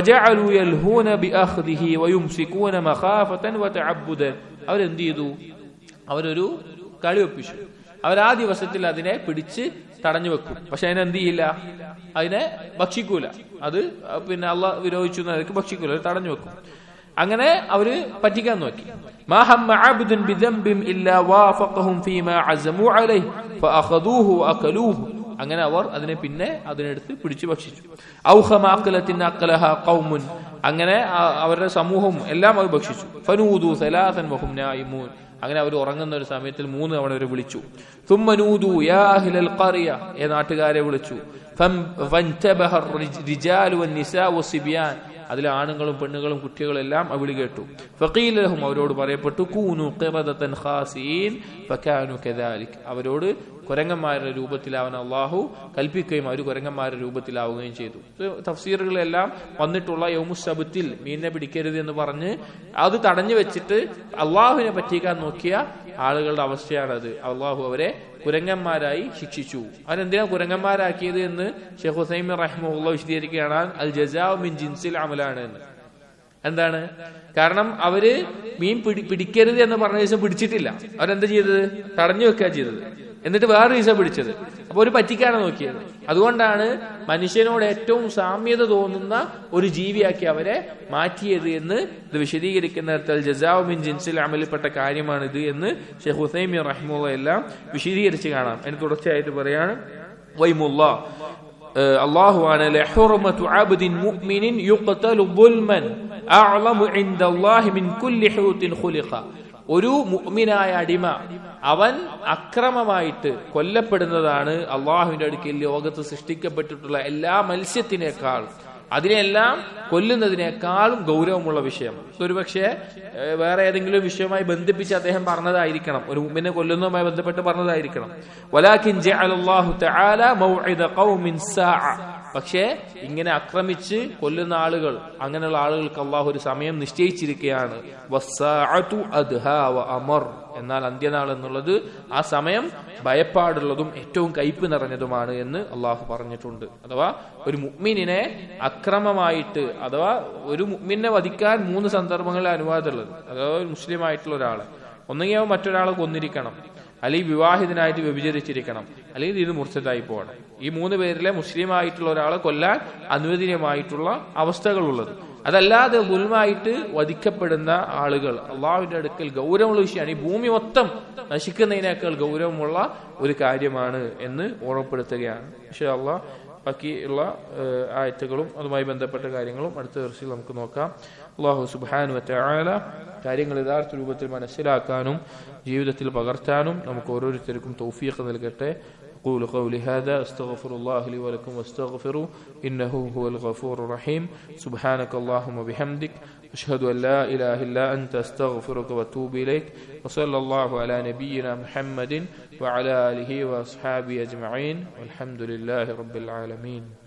അവരെന്ത് ചെയ്തു അവരൊരു കളി ഒപ്പിച്ചു അവർ ആ ദിവസത്തിൽ അതിനെ പിടിച്ച് തടഞ്ഞു വെക്കും പക്ഷെ അതിനെ എന്ത് ചെയ്യില്ല അതിനെ ഭക്ഷിക്കൂല അത് പിന്നെ അള്ള വിരോധിച്ചു എന്നതിലേക്ക് ഭക്ഷിക്കൂല തടഞ്ഞു വെക്കും അങ്ങനെ അവര് പറ്റിക്കാൻ നോക്കി അങ്ങനെ അവർ അതിനെ പിന്നെ അതിനെടുത്ത് പിടിച്ചു ഭക്ഷിച്ചു അങ്ങനെ അവരുടെ സമൂഹം എല്ലാം അവർ ഭക്ഷിച്ചു ഫനൂദു സലാസൻ വഹും നായിമൂൻ അങ്ങനെ അവർ ഉറങ്ങുന്ന ഒരു സമയത്തിൽ മൂന്ന് തവണ അവർ വിളിച്ചു തുമ്മനൂദു യാ അഹ്ലൽ ഖറിയ ഏ നാട്ടുകാരെ വിളിച്ചു അതിലെ ആണുങ്ങളും പെണ്ണുങ്ങളും കുട്ടികളും എല്ലാം വിളി കേട്ടു ഫക്കീലഹും അവരോട് പറയപ്പെട്ടു കൂനു ഖാസീൻ ഫകാനു കദാലിക് അവരോട് കുരങ്ങന്മാരുടെ രൂപത്തിലാവാൻ അള്ളാഹു കൽപ്പിക്കുകയും അവർ കുരങ്ങന്മാരുടെ രൂപത്തിലാവുകയും ചെയ്തു തഫ്സീറുകളെല്ലാം വന്നിട്ടുള്ള യൗമുസബത്തിൽ മീനിനെ പിടിക്കരുത് എന്ന് പറഞ്ഞ് അത് തടഞ്ഞു വെച്ചിട്ട് അള്ളാഹുവിനെ പറ്റിക്കാൻ നോക്കിയ ആളുകളുടെ അവസ്ഥയാണത് അള്ളാഹു അവരെ കുരങ്ങന്മാരായി ശിക്ഷിച്ചു അതിനെന്തിനാ കുരങ്ങന്മാരാക്കിയത് എന്ന് ഷെയ്ഖ് ഹുസൈൻ റഹ്മുള്ള വിശദീകരിക്കുകയാണ് അൽ ജസാവ് മിൻ ജിൻസിൽ അമലാണ് എന്ന് എന്താണ് കാരണം അവര് മീൻ പിടി പിടിക്കരുത് എന്ന് പറഞ്ഞ ദിവസം പിടിച്ചിട്ടില്ല അവരെന്താ ചെയ്തത് തടഞ്ഞു വെക്കുക ചെയ്തത് എന്നിട്ട് വേറെ ദിവസം പിടിച്ചത് അപ്പൊ ഒരു പറ്റിക്കാണ് നോക്കിയത് അതുകൊണ്ടാണ് മനുഷ്യനോട് ഏറ്റവും സാമ്യത തോന്നുന്ന ഒരു ജീവിയാക്കി അവരെ മാറ്റിയത് എന്ന് ഇത് വിശദീകരിക്കുന്ന ജസാവ് മിൻ ജിൻസിൽ അമലിൽപ്പെട്ട കാര്യമാണ് ഇത് എന്ന് ഷെയ്ഖ് ഹുസൈമി റഹ്മുള്ള എല്ലാം വിശദീകരിച്ച് കാണാം അതിന് തുടർച്ചയായിട്ട് പറയാണ് വൈമുള്ള അള്ളാഹുവാണ് ലഹുറമത്തു അബ്ദിൻ മുഅ്മിനിൻ യുഖ്തലു ദുൽമൻ അഅലമു ഇൻദല്ലാഹി മിൻ കുല്ലി ഹൂത്തിൻ ഖുലിഖ ഒരു മുഅ്മിനായ അടിമ അവൻ അക്രമമായിട്ട് കൊല്ലപ്പെടുന്നതാണ് അള്ളാഹുവിന്റെ അടുക്കൽ ലോകത്ത് സൃഷ്ടിക്കപ്പെട്ടിട്ടുള്ള എല്ലാ മത്സ്യത്തിനേക്കാൾ അതിനെല്ലാം കൊല്ലുന്നതിനേക്കാളും ഗൗരവമുള്ള വിഷയം ഒരുപക്ഷെ വേറെ ഏതെങ്കിലും വിഷയവുമായി ബന്ധിപ്പിച്ച് അദ്ദേഹം പറഞ്ഞതായിരിക്കണം ഒരു മുമ്പിനെ കൊല്ലുന്നതുമായി ബന്ധപ്പെട്ട് പറഞ്ഞതായിരിക്കണം വലാഖിൻ പക്ഷേ ഇങ്ങനെ ആക്രമിച്ച് കൊല്ലുന്ന ആളുകൾ അങ്ങനെയുള്ള ആളുകൾക്ക് അള്ളാഹു ഒരു സമയം നിശ്ചയിച്ചിരിക്കുകയാണ് വസ്സാഅതു അദ്ഹാ വ അമർ എന്നാൽ അന്ത്യനാൾ എന്നുള്ളത് ആ സമയം ഭയപ്പാടുള്ളതും ഏറ്റവും കയ്പ് നിറഞ്ഞതുമാണ് എന്ന് അള്ളാഹു പറഞ്ഞിട്ടുണ്ട് അഥവാ ഒരു മുഅ്മിനിനെ അക്രമമായിട്ട് അഥവാ ഒരു മുഅ്മിനെ വധിക്കാൻ മൂന്ന് സന്ദർഭങ്ങളിൽ അനുവാദമുള്ളത് അഥവാ ഒരു മുസ്ലിം ആയിട്ടുള്ള ഒരാളെ ഒന്നെങ്കിൽ അവൻ മറ്റൊരാളെ കൊന്നിരിക്കണം അല്ലെങ്കിൽ വിവാഹിതനായിട്ട് വ്യഭിചരിച്ചിരിക്കണം അല്ലെങ്കിൽ ഇത് മുർച്ചതായി പോകണം ഈ മൂന്ന് പേരിലെ മുസ്ലിം ആയിട്ടുള്ള ഒരാളെ കൊല്ലാൻ അനുവദനീയമായിട്ടുള്ള അവസ്ഥകളുള്ളത് അതല്ലാതെ ഗുൽമായിട്ട് വധിക്കപ്പെടുന്ന ആളുകൾ അള്ളാഹുവിന്റെ അടുക്കൽ ഗൗരവമുള്ള വിഷയമാണ് ഈ ഭൂമി മൊത്തം നശിക്കുന്നതിനേക്കാൾ ഗൗരവമുള്ള ഒരു കാര്യമാണ് എന്ന് ഓർമ്മപ്പെടുത്തുകയാണ് പക്ഷേ അള്ളാഹ് ബാക്കിയുള്ള ഏഹ്, ആയത്തുകളും അതുമായി ബന്ധപ്പെട്ട കാര്യങ്ങളും അടുത്ത ദിവസത്തിൽ നമുക്ക് നോക്കാം അള്ളാഹു സുബാനു വറ്റാല കാര്യങ്ങൾ യഥാർത്ഥ രൂപത്തിൽ മനസ്സിലാക്കാനും ജീവിതത്തിൽ പകർത്താനും നമുക്ക് ഓരോരുത്തർക്കും തൗഫീഖ് നൽകട്ടെ أقول قولي هذا أستغفر الله لي ولكم واستغفروا إنه هو الغفور الرحيم سبحانك اللهم وبحمدك أشهد أن لا إله إلا أنت أستغفرك وأتوب إليك وصلى الله على نبينا محمد وعلى آله وأصحابه أجمعين والحمد لله رب العالمين